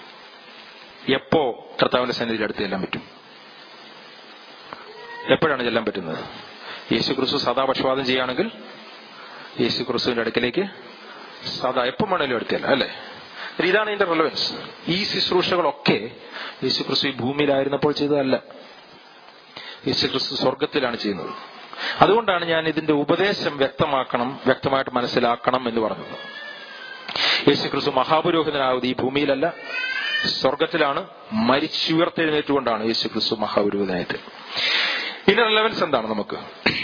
എപ്പോ കർത്താവിന്റെ സന്നിധിയിൽ അടുത്ത് ചെല്ലാൻ പറ്റും എപ്പോഴാണ് ചെല്ലാൻ പറ്റുന്നത് യേശുക്രിസ്തു സദാ പക്ഷപാതം ചെയ്യുകയാണെങ്കിൽ യേശുക്രിസ്തുവിന്റെ അടുക്കലേക്ക് സദാ എപ്പം വേണേലും അടുത്തല്ല അല്ലേ ഒരു ഇതാണ് ഇതിന്റെ റെലവൻസ് ഈ ശുശ്രൂഷകളൊക്കെ യേശുക്രിസ്തു ഈ ഭൂമിയിലായിരുന്നപ്പോൾ ചെയ്തതല്ല യേശുക്രിസ്തു സ്വർഗത്തിലാണ് ചെയ്യുന്നത് അതുകൊണ്ടാണ് ഞാൻ ഇതിന്റെ ഉപദേശം വ്യക്തമാക്കണം വ്യക്തമായിട്ട് മനസ്സിലാക്കണം എന്ന് പറഞ്ഞത് യേശുക്രിസ്തു മഹാപുരോഹിതനാവുന്നത് ഈ ഭൂമിയിലല്ല സ്വർഗത്തിലാണ് മരിച്ചുയർത്തെഴുന്നേറ്റുകൊണ്ടാണ് യേശുക്രിസ്തു മഹാപുരോഹിതനായിട്ട് ഇതിന്റെ റെലവൻസ് എന്താണ് നമുക്ക്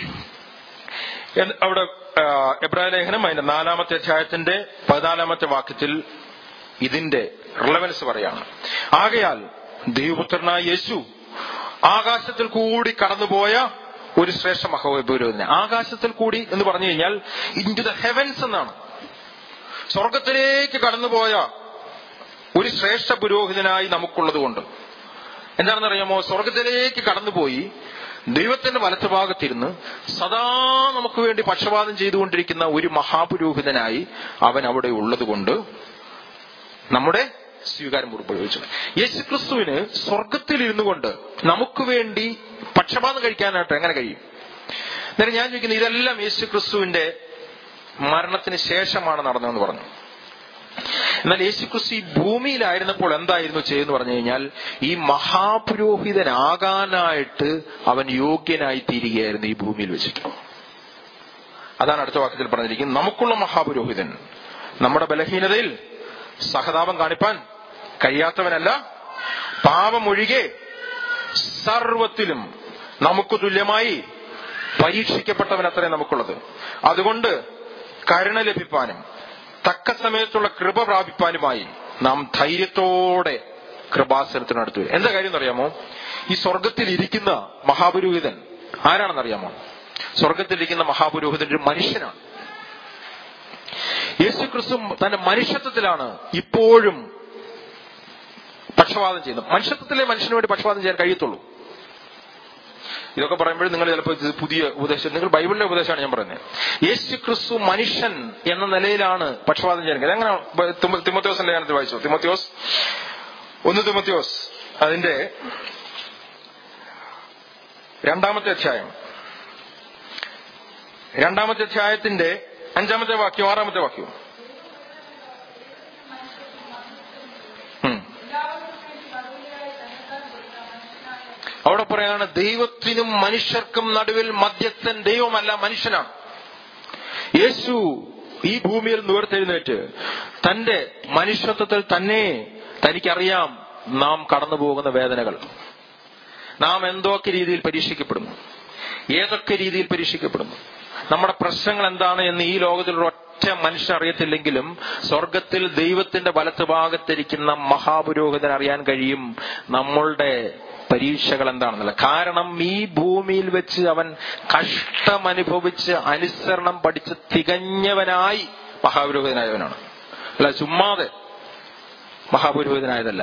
എന്ന് അവിടെ ആ, എബ്രായ ലേഖനം അതിന്റെ നാലാമത്തെ അധ്യായത്തിന്റെ പതിനാലാമത്തെ വാക്യത്തിൽ ഇതിന്റെ റിലവൻസ് പറയാണ് ആകയാൽ ദൈവപുത്രനായ യേശു ആകാശത്തിൽ കൂടി കടന്നുപോയ ഒരു ശ്രേഷ്ഠ മഹോപുരോധന ആകാശത്തിൽ കൂടി എന്ന് പറഞ്ഞു കഴിഞ്ഞാൽ ഇൻ ടു ദ ഹെവൻസ് എന്നാണ് സ്വർഗത്തിലേക്ക് കടന്നുപോയ ഒരു ശ്രേഷ്ഠ പുരോഹിതനായി നമുക്കുള്ളത് കൊണ്ട് എന്താണെന്ന് അറിയാമോ സ്വർഗത്തിലേക്ക് കടന്നുപോയി ദൈവത്തിന്റെ വലത്തുഭാഗത്തിരുന്ന് സദാ നമുക്ക് വേണ്ടി പക്ഷപാതം ചെയ്തുകൊണ്ടിരിക്കുന്ന ഒരു മഹാപുരോഹിതനായി അവൻ അവിടെ ഉള്ളതുകൊണ്ട് നമ്മുടെ സ്വീകാരം ഉപയോഗിച്ചു യേശുക്രിസ്തുവിന് സ്വർഗത്തിൽ ഇരുന്നു കൊണ്ട് നമുക്ക് വേണ്ടി പക്ഷപാതം കഴിക്കാനായിട്ട് എങ്ങനെ കഴിയും അന്നേരം ഞാൻ ചോദിക്കുന്നത് ഇതെല്ലാം യേശുക്രിസ്തുവിന്റെ മരണത്തിന് ശേഷമാണ് നടന്നതെന്ന് പറഞ്ഞു എന്നാൽ യേശുക്രിസ്തു ഈ ഭൂമിയിലായിരുന്നപ്പോൾ എന്തായിരുന്നു ചെയ്യുന്നു പറഞ്ഞു കഴിഞ്ഞാൽ ഈ മഹാപുരോഹിതനാകാനായിട്ട് അവൻ യോഗ്യനായി തീരുകയായിരുന്നു ഈ ഭൂമിയിൽ വെച്ചിട്ട് അതാണ് അടുത്ത വാക്യത്തിൽ പറഞ്ഞിരിക്കുന്നത് നമുക്കുള്ള മഹാപുരോഹിതൻ നമ്മുടെ ബലഹീനതയിൽ സഹതാപം കാണിപ്പാൻ കഴിയാത്തവനല്ല പാപമൊഴികെ സർവത്തിലും നമുക്ക് തുല്യമായി പരീക്ഷിക്കപ്പെട്ടവൻ അത്രേ നമുക്കുള്ളത് അതുകൊണ്ട് കരുണ ലഭിപ്പാനും തക്ക സമയത്തുള്ള കൃപ പ്രാപിപ്പാനുമായി നാം ധൈര്യത്തോടെ കൃപാസനത്തിനടുത്ത് വരും എന്താ കാര്യം എന്നറിയാമോ ഈ സ്വർഗത്തിൽ ഇരിക്കുന്ന മഹാപുരോഹിതൻ ആരാണെന്നറിയാമോ സ്വർഗത്തിലിരിക്കുന്ന മഹാപുരോഹിതൻ ഒരു മനുഷ്യനാണ് യേശുക്രിസ്തു തന്റെ മനുഷ്യത്വത്തിലാണ് ഇപ്പോഴും പക്ഷപാതം ചെയ്യുന്നത് മനുഷ്യത്വത്തിലെ മനുഷ്യന് വേണ്ടി പക്ഷപാതം ചെയ്യാൻ കഴിയത്തുള്ളൂ ഇതൊക്കെ പറയുമ്പോഴും നിങ്ങൾ ചിലപ്പോൾ ഇത് പുതിയ ഉപദേശം നിങ്ങൾ ബൈബിളിലെ ഉപദേശമാണ് ഞാൻ പറയുന്നത് യേശു ക്രിസ്തു മനുഷ്യൻ എന്ന നിലയിലാണ് പക്ഷപാതം ചെയ്യുന്നത് എങ്ങനെ തിമോത്യോസിന്റെ ലേഖനത്തിൽ വായിച്ചു തിമോത്യോസ് ഒന്ന് തിമോത്യോസ് അതിന്റെ രണ്ടാമത്തെ അധ്യായം രണ്ടാമത്തെ അധ്യായത്തിന്റെ അഞ്ചാമത്തെ വാക്യം ആറാമത്തെ വാക്യം ഉം. അവിടെ പറയാണ് ദൈവത്തിനും മനുഷ്യർക്കും നടുവിൽ മധ്യസ്ഥൻ ദൈവമല്ല മനുഷ്യനാണ് യേശു ഈ ഭൂമിയിൽ നിവർത്തെഴുന്നേറ്റ് തന്റെ മനുഷ്യത്വത്തിൽ തന്നെ തനിക്കറിയാം നാം കടന്നു പോകുന്ന വേദനകൾ നാം എന്തൊക്കെ രീതിയിൽ പരീക്ഷിക്കപ്പെടുന്നു ഏതൊക്കെ രീതിയിൽ പരീക്ഷിക്കപ്പെടുന്നു നമ്മുടെ പ്രശ്നങ്ങൾ എന്താണ് എന്ന് ഈ ലോകത്തിലുള്ള ഒറ്റ മനുഷ്യൻ അറിയത്തില്ലെങ്കിലും സ്വർഗത്തിൽ ദൈവത്തിന്റെ വലത്ത് ഭാഗത്തിരിക്കുന്ന മഹാപുരോഹിതൻ അറിയാൻ കഴിയും നമ്മളുടെ പരീക്ഷകൾ എന്താണെന്നുള്ളത് കാരണം ഈ ഭൂമിയിൽ വെച്ച് അവൻ കഷ്ടമനുഭവിച്ച് അനുസരണം പഠിച്ച് തികഞ്ഞവനായി മഹാപുരോഹിതനായവനാണ് അല്ല ചുമ്മാതെ മഹാപുരോഹിതനായതല്ല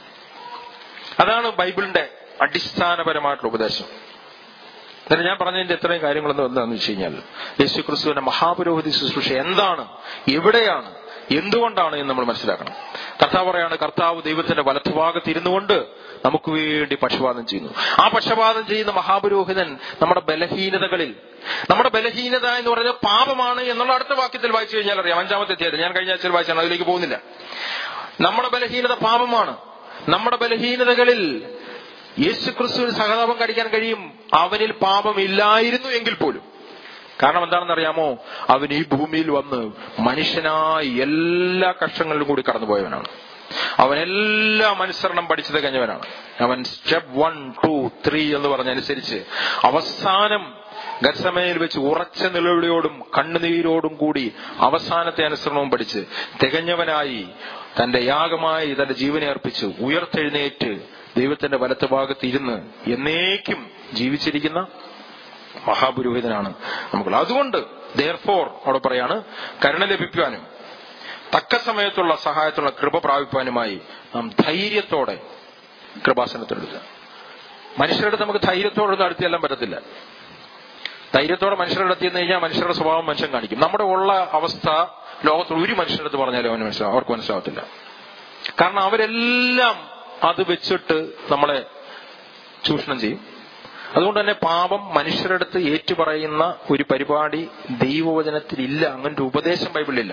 അതാണ് ബൈബിളിന്റെ അടിസ്ഥാനപരമായിട്ടുള്ള ഉപദേശം എന്നിട്ട് ഞാൻ പറഞ്ഞതിന്റെ എത്രയും കാര്യങ്ങളൊന്നും എന്താണെന്ന് വെച്ച് കഴിഞ്ഞാൽ യേശു ക്രിസ്തുവിന്റെ മഹാപുരോഹിത ശുശ്രൂഷ എന്താണ് എവിടെയാണ് എന്തുകൊണ്ടാണ് എന്ന് നമ്മൾ മനസ്സിലാക്കണം കർത്താവ് പറയാണ് കർത്താവ് ദൈവത്തിന്റെ വലത്തുഭാഗത്ത് ഇരുന്നു കൊണ്ട് നമുക്ക് വേണ്ടി പക്ഷപാതം ചെയ്യുന്നു ആ പക്ഷപാതം ചെയ്യുന്ന മഹാപുരോഹിതൻ നമ്മുടെ ബലഹീനതകളിൽ നമ്മുടെ ബലഹീനത എന്ന് പറയുന്നത് പാപമാണ് എന്നുള്ള അടുത്ത വാക്യത്തിൽ വായിച്ചു കഴിഞ്ഞാൽ അറിയാം അഞ്ചാമത്തെ അധ്യായത്തിൽ ഞാൻ കഴിഞ്ഞ ആഴ്ചയിൽ വായിച്ചാണ് അതിലേക്ക് പോകുന്നില്ല നമ്മുടെ ബലഹീനത പാപമാണ് നമ്മുടെ ബലഹീനതകളിൽ യേശു ക്രിസ്തുവിന് സഹതാപം കാണിക്കാൻ കഴിയും അവനിൽ പാപമില്ലായിരുന്നു എങ്കിൽ പോലും കാരണം എന്താണെന്ന് അറിയാമോ അവൻ ഈ ഭൂമിയിൽ വന്ന് മനുഷ്യനായി എല്ലാ കഷ്ടങ്ങളിലും കൂടി കടന്നുപോയവനാണ് അവൻ എല്ലാ അനുസരണം പഠിച്ചു തികഞ്ഞവനാണ് അവൻ സ്റ്റെപ്പ് വൺ ടു ത്രീ എന്ന് പറഞ്ഞനുസരിച്ച് അവസാനം ഗർസമയിൽ വെച്ച് ഉറച്ച നിലവിളിയോടും കണ്ണുനീരോടും കൂടി അവസാനത്തെ അനുസരണവും പഠിച്ച് തികഞ്ഞവനായി തന്റെ യാഗമായി തന്റെ ജീവനെ അർപ്പിച്ച് ഉയർത്തെഴുന്നേറ്റ് ദൈവത്തിന്റെ വലത്ത് ഭാഗത്ത് ഇരുന്ന് എന്നേക്കും ജീവിച്ചിരിക്കുന്ന മഹാപുരോഹിതനാണ് നമുക്ക് അതുകൊണ്ട് ദയർഫോർ അവിടെ പറയാണ് കരുണ ലഭിക്കുവാനും തക്ക സമയത്തുള്ള സഹായത്തുള്ള കൃപ പ്രാപിപ്പാനുമായി നാം ധൈര്യത്തോടെ കൃപാസനത്തിലെടുക്കുക മനുഷ്യരുടെ അടുത്ത് നമുക്ക് ധൈര്യത്തോടെ ഒന്നും അടുത്തിയെല്ലാം പറ്റത്തില്ല ധൈര്യത്തോടെ മനുഷ്യരുടെ അടുത്ത് ചെന്ന് കഴിഞ്ഞാൽ മനുഷ്യരുടെ സ്വഭാവം മനുഷ്യൻ കാണിക്കും നമ്മുടെ ഉള്ള അവസ്ഥ ലോകത്തിൽ ഒരു മനുഷ്യരുടെ അടുത്ത് പറഞ്ഞാലും അവന് മനസ്സിലാവും അവർക്ക് മനസ്സിലാവത്തില്ല കാരണം അവരെല്ലാം അത് വെച്ചിട്ട് നമ്മളെ ചൂഷണം ചെയ്യും അതുകൊണ്ട് തന്നെ പാപം മനുഷ്യരുടെ അടുത്ത് ഏറ്റുപറയുന്ന ഒരു പരിപാടി ദൈവവചനത്തിലില്ല അങ്ങനത്തെ ഉപദേശം ബൈബിളിലില്ല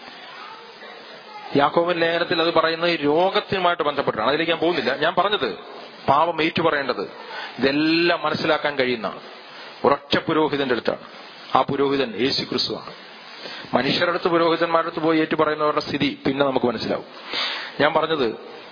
യാക്കോബൻ ലേഖനത്തിൽ അത് പറയുന്നത് രോഗത്തിനുമായിട്ട് ബന്ധപ്പെട്ടാണ് അതിലേക്ക് ഞാൻ പോകുന്നില്ല ഞാൻ പറഞ്ഞത് പാപം ഏറ്റുപറയേണ്ടത് ഇതെല്ലാം മനസ്സിലാക്കാൻ കഴിയുന്ന ഒരൊറ്റ പുരോഹിതന്റെ അടുത്താണ് ആ പുരോഹിതൻ യേശു ക്രിസ്തുവാണ് മനുഷ്യരുടെ അടുത്ത് പുരോഹിതന്മാരുടെ അടുത്ത് പോയി ഏറ്റു പറയുന്നവരുടെ സ്ഥിതി പിന്നെ നമുക്ക് മനസ്സിലാവും ഞാൻ പറഞ്ഞത്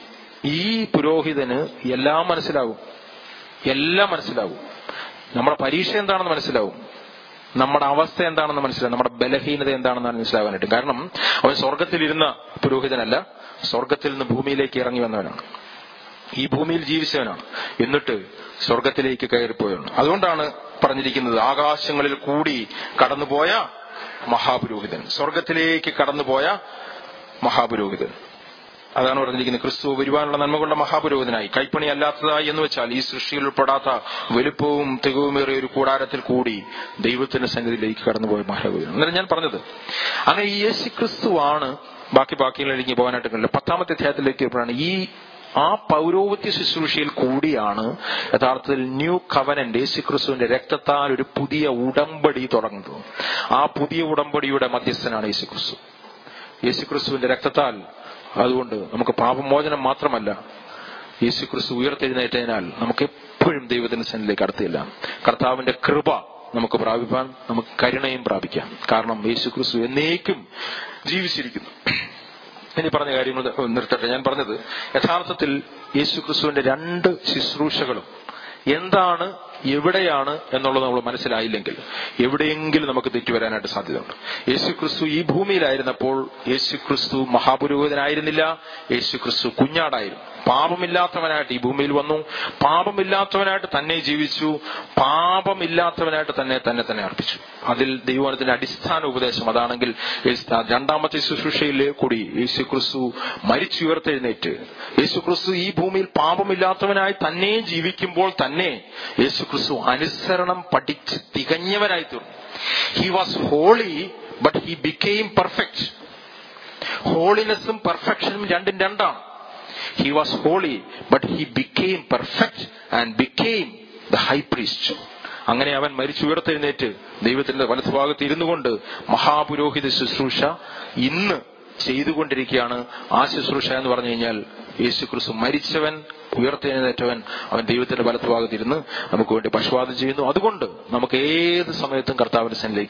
ഈ പുരോഹിതന് എല്ലാം മനസ്സിലാവും എല്ലാം മനസ്സിലാവും നമ്മുടെ പരീക്ഷ എന്താണെന്ന് മനസ്സിലാവും നമ്മുടെ അവസ്ഥ എന്താണെന്ന് മനസ്സിലാവും നമ്മുടെ ബലഹീനത എന്താണെന്ന് മനസ്സിലാവാനായിട്ട് കാരണം അവൻ സ്വർഗത്തിലിരുന്ന പുരോഹിതനല്ല സ്വർഗത്തിൽ നിന്ന് ഭൂമിയിലേക്ക് ഇറങ്ങി വന്നവനാണ് ഈ ഭൂമിയിൽ ജീവിച്ചവനാണ് എന്നിട്ട് സ്വർഗത്തിലേക്ക് കയറിപ്പോയവനാണ് അതുകൊണ്ടാണ് പറഞ്ഞിരിക്കുന്നത് ആകാശങ്ങളിൽ കൂടി കടന്നുപോയ മഹാപുരോഹിതൻ സ്വർഗത്തിലേക്ക് കടന്നുപോയ മഹാപുരോഹിതൻ അതാണ് പറഞ്ഞിരിക്കുന്നത് ക്രിസ്തു വരുവാനുള്ള നന്മകളുടെ മഹാപുരോഹിതനായി കൈപ്പണി അല്ലാത്തതായി എന്ന് വെച്ചാൽ ഈ സൃഷ്ടിയിൽ ഉൾപ്പെടാത്ത വലുപ്പവും തികവുമേറിയ ഒരു കൂടാരത്തിൽ കൂടി ദൈവത്തിന്റെ സന്നിധിയിലേക്ക് കടന്നുപോയ മഹാപുരോഹിതൻ എന്നാലും ഞാൻ പറഞ്ഞത് അങ്ങനെ ഈ യേശു ക്രിസ്തുവാണ് ബാക്കി ബാക്കിയിലേക്ക് പോകാനായിട്ട് കഴിയില്ല പത്താമത്തെ അധ്യായത്തിലേക്ക് വരുമ്പോഴാണ് ഈ ആ പൗരോഹിത്യ ശുശ്രൂഷയിൽ കൂടിയാണ് യഥാർത്ഥത്തിൽ ന്യൂ കവനന്റ് യേശു ക്രിസ്തുവിന്റെ രക്തത്താൽ ഒരു പുതിയ ഉടമ്പടി തുടങ്ങുന്നത് ആ പുതിയ ഉടമ്പടിയുടെ മധ്യസ്ഥനാണ് യേശു ക്രിസ്തു യേശു ക്രിസ്തുവിന്റെ രക്തത്താൽ അതുകൊണ്ട് നമുക്ക് പാപമോചനം മാത്രമല്ല യേശു ക്രിസ്തു ഉയർത്തെഴുന്നേറ്റതിനാൽ നമുക്ക് എപ്പോഴും ദൈവത്തിന്റെ സന്നിധിയിലേക്ക് അടുത്തില്ല കർത്താവിന്റെ കൃപ നമുക്ക് പ്രാപിപ്പാൻ നമുക്ക് കരുണയും പ്രാപിക്കാം കാരണം യേശു ക്രിസ്തു എന്നേക്കും ജീവിച്ചിരിക്കുന്നു ഇനി പറഞ്ഞ കാര്യങ്ങൾ നിർത്തട്ടെ ഞാൻ പറഞ്ഞത് യഥാർത്ഥത്തിൽ യേശു ക്രിസ്തുവിന്റെ രണ്ട് ശുശ്രൂഷകളും എന്താണ് എവിടെയാണ് എന്നുള്ളത് നമ്മൾ മനസ്സിലായില്ലെങ്കിൽ എവിടെയെങ്കിലും നമുക്ക് തെറ്റുവരാനായിട്ട് സാധ്യതയുണ്ട് യേശു ക്രിസ്തു ഈ ഭൂമിയിലായിരുന്നപ്പോൾ യേശു ക്രിസ്തു മഹാപുരോഹിതനായിരുന്നില്ല യേശു ക്രിസ്തു കുഞ്ഞാടായിരുന്നു പാപമില്ലാത്തവനായിട്ട് ഈ ഭൂമിയിൽ വന്നു പാപമില്ലാത്തവനായിട്ട് തന്നെ ജീവിച്ചു പാപമില്ലാത്തവനായിട്ട് തന്നെ തന്നെ തന്നെ അർപ്പിച്ചു അതിൽ ദൈവത്തിന്റെ അടിസ്ഥാന ഉപദേശം അതാണെങ്കിൽ രണ്ടാമത്തെ ശുശ്രൂഷയിൽ കൂടി യേശു ക്രിസ്തു മരിച്ചുയർത്തെഴുന്നേറ്റ് യേശു ക്രിസ്തു ഈ ഭൂമിയിൽ പാപമില്ലാത്തവനായി തന്നെ ജീവിക്കുമ്പോൾ തന്നെ യേശു ക്രിസ്തു അനുസരണം പഠിച്ച് തികഞ്ഞവനായി തീർന്നു he was holy but he became perfect ഹോളിനെസ്സും പെർഫെക്ഷനും രണ്ടും രണ്ടാണ് he was holy but he became perfect and became the high priest അങ്ങനെ അവൻ മരിച്ചു ഉയർത്തെഴുന്നേറ്റ് ദൈവത്തിന്റെ വലതുഭാഗത്ത് ഇരുന്നു കൊണ്ട് മഹാപുരോഹിത ശുശ്രൂഷ ഇന്ന് ചെയ്തുകൊണ്ടിരിക്കുകയാണ് ആ ശുശ്രൂഷ എന്ന് പറഞ്ഞു കഴിഞ്ഞാൽ യേശു ക്രിസ്തു മരിച്ചവൻ ഉയർത്തെഴുന്നേറ്റവൻ അവൻ ദൈവത്തിന്റെ വലത്തുഭാഗത്തിരുന്ന് നമുക്ക് വേണ്ടി പശുവാദം ചെയ്യുന്നു അതുകൊണ്ട് നമുക്ക് ഏത് സമയത്തും കർത്താവിന്റെ സന്നിലേക്ക്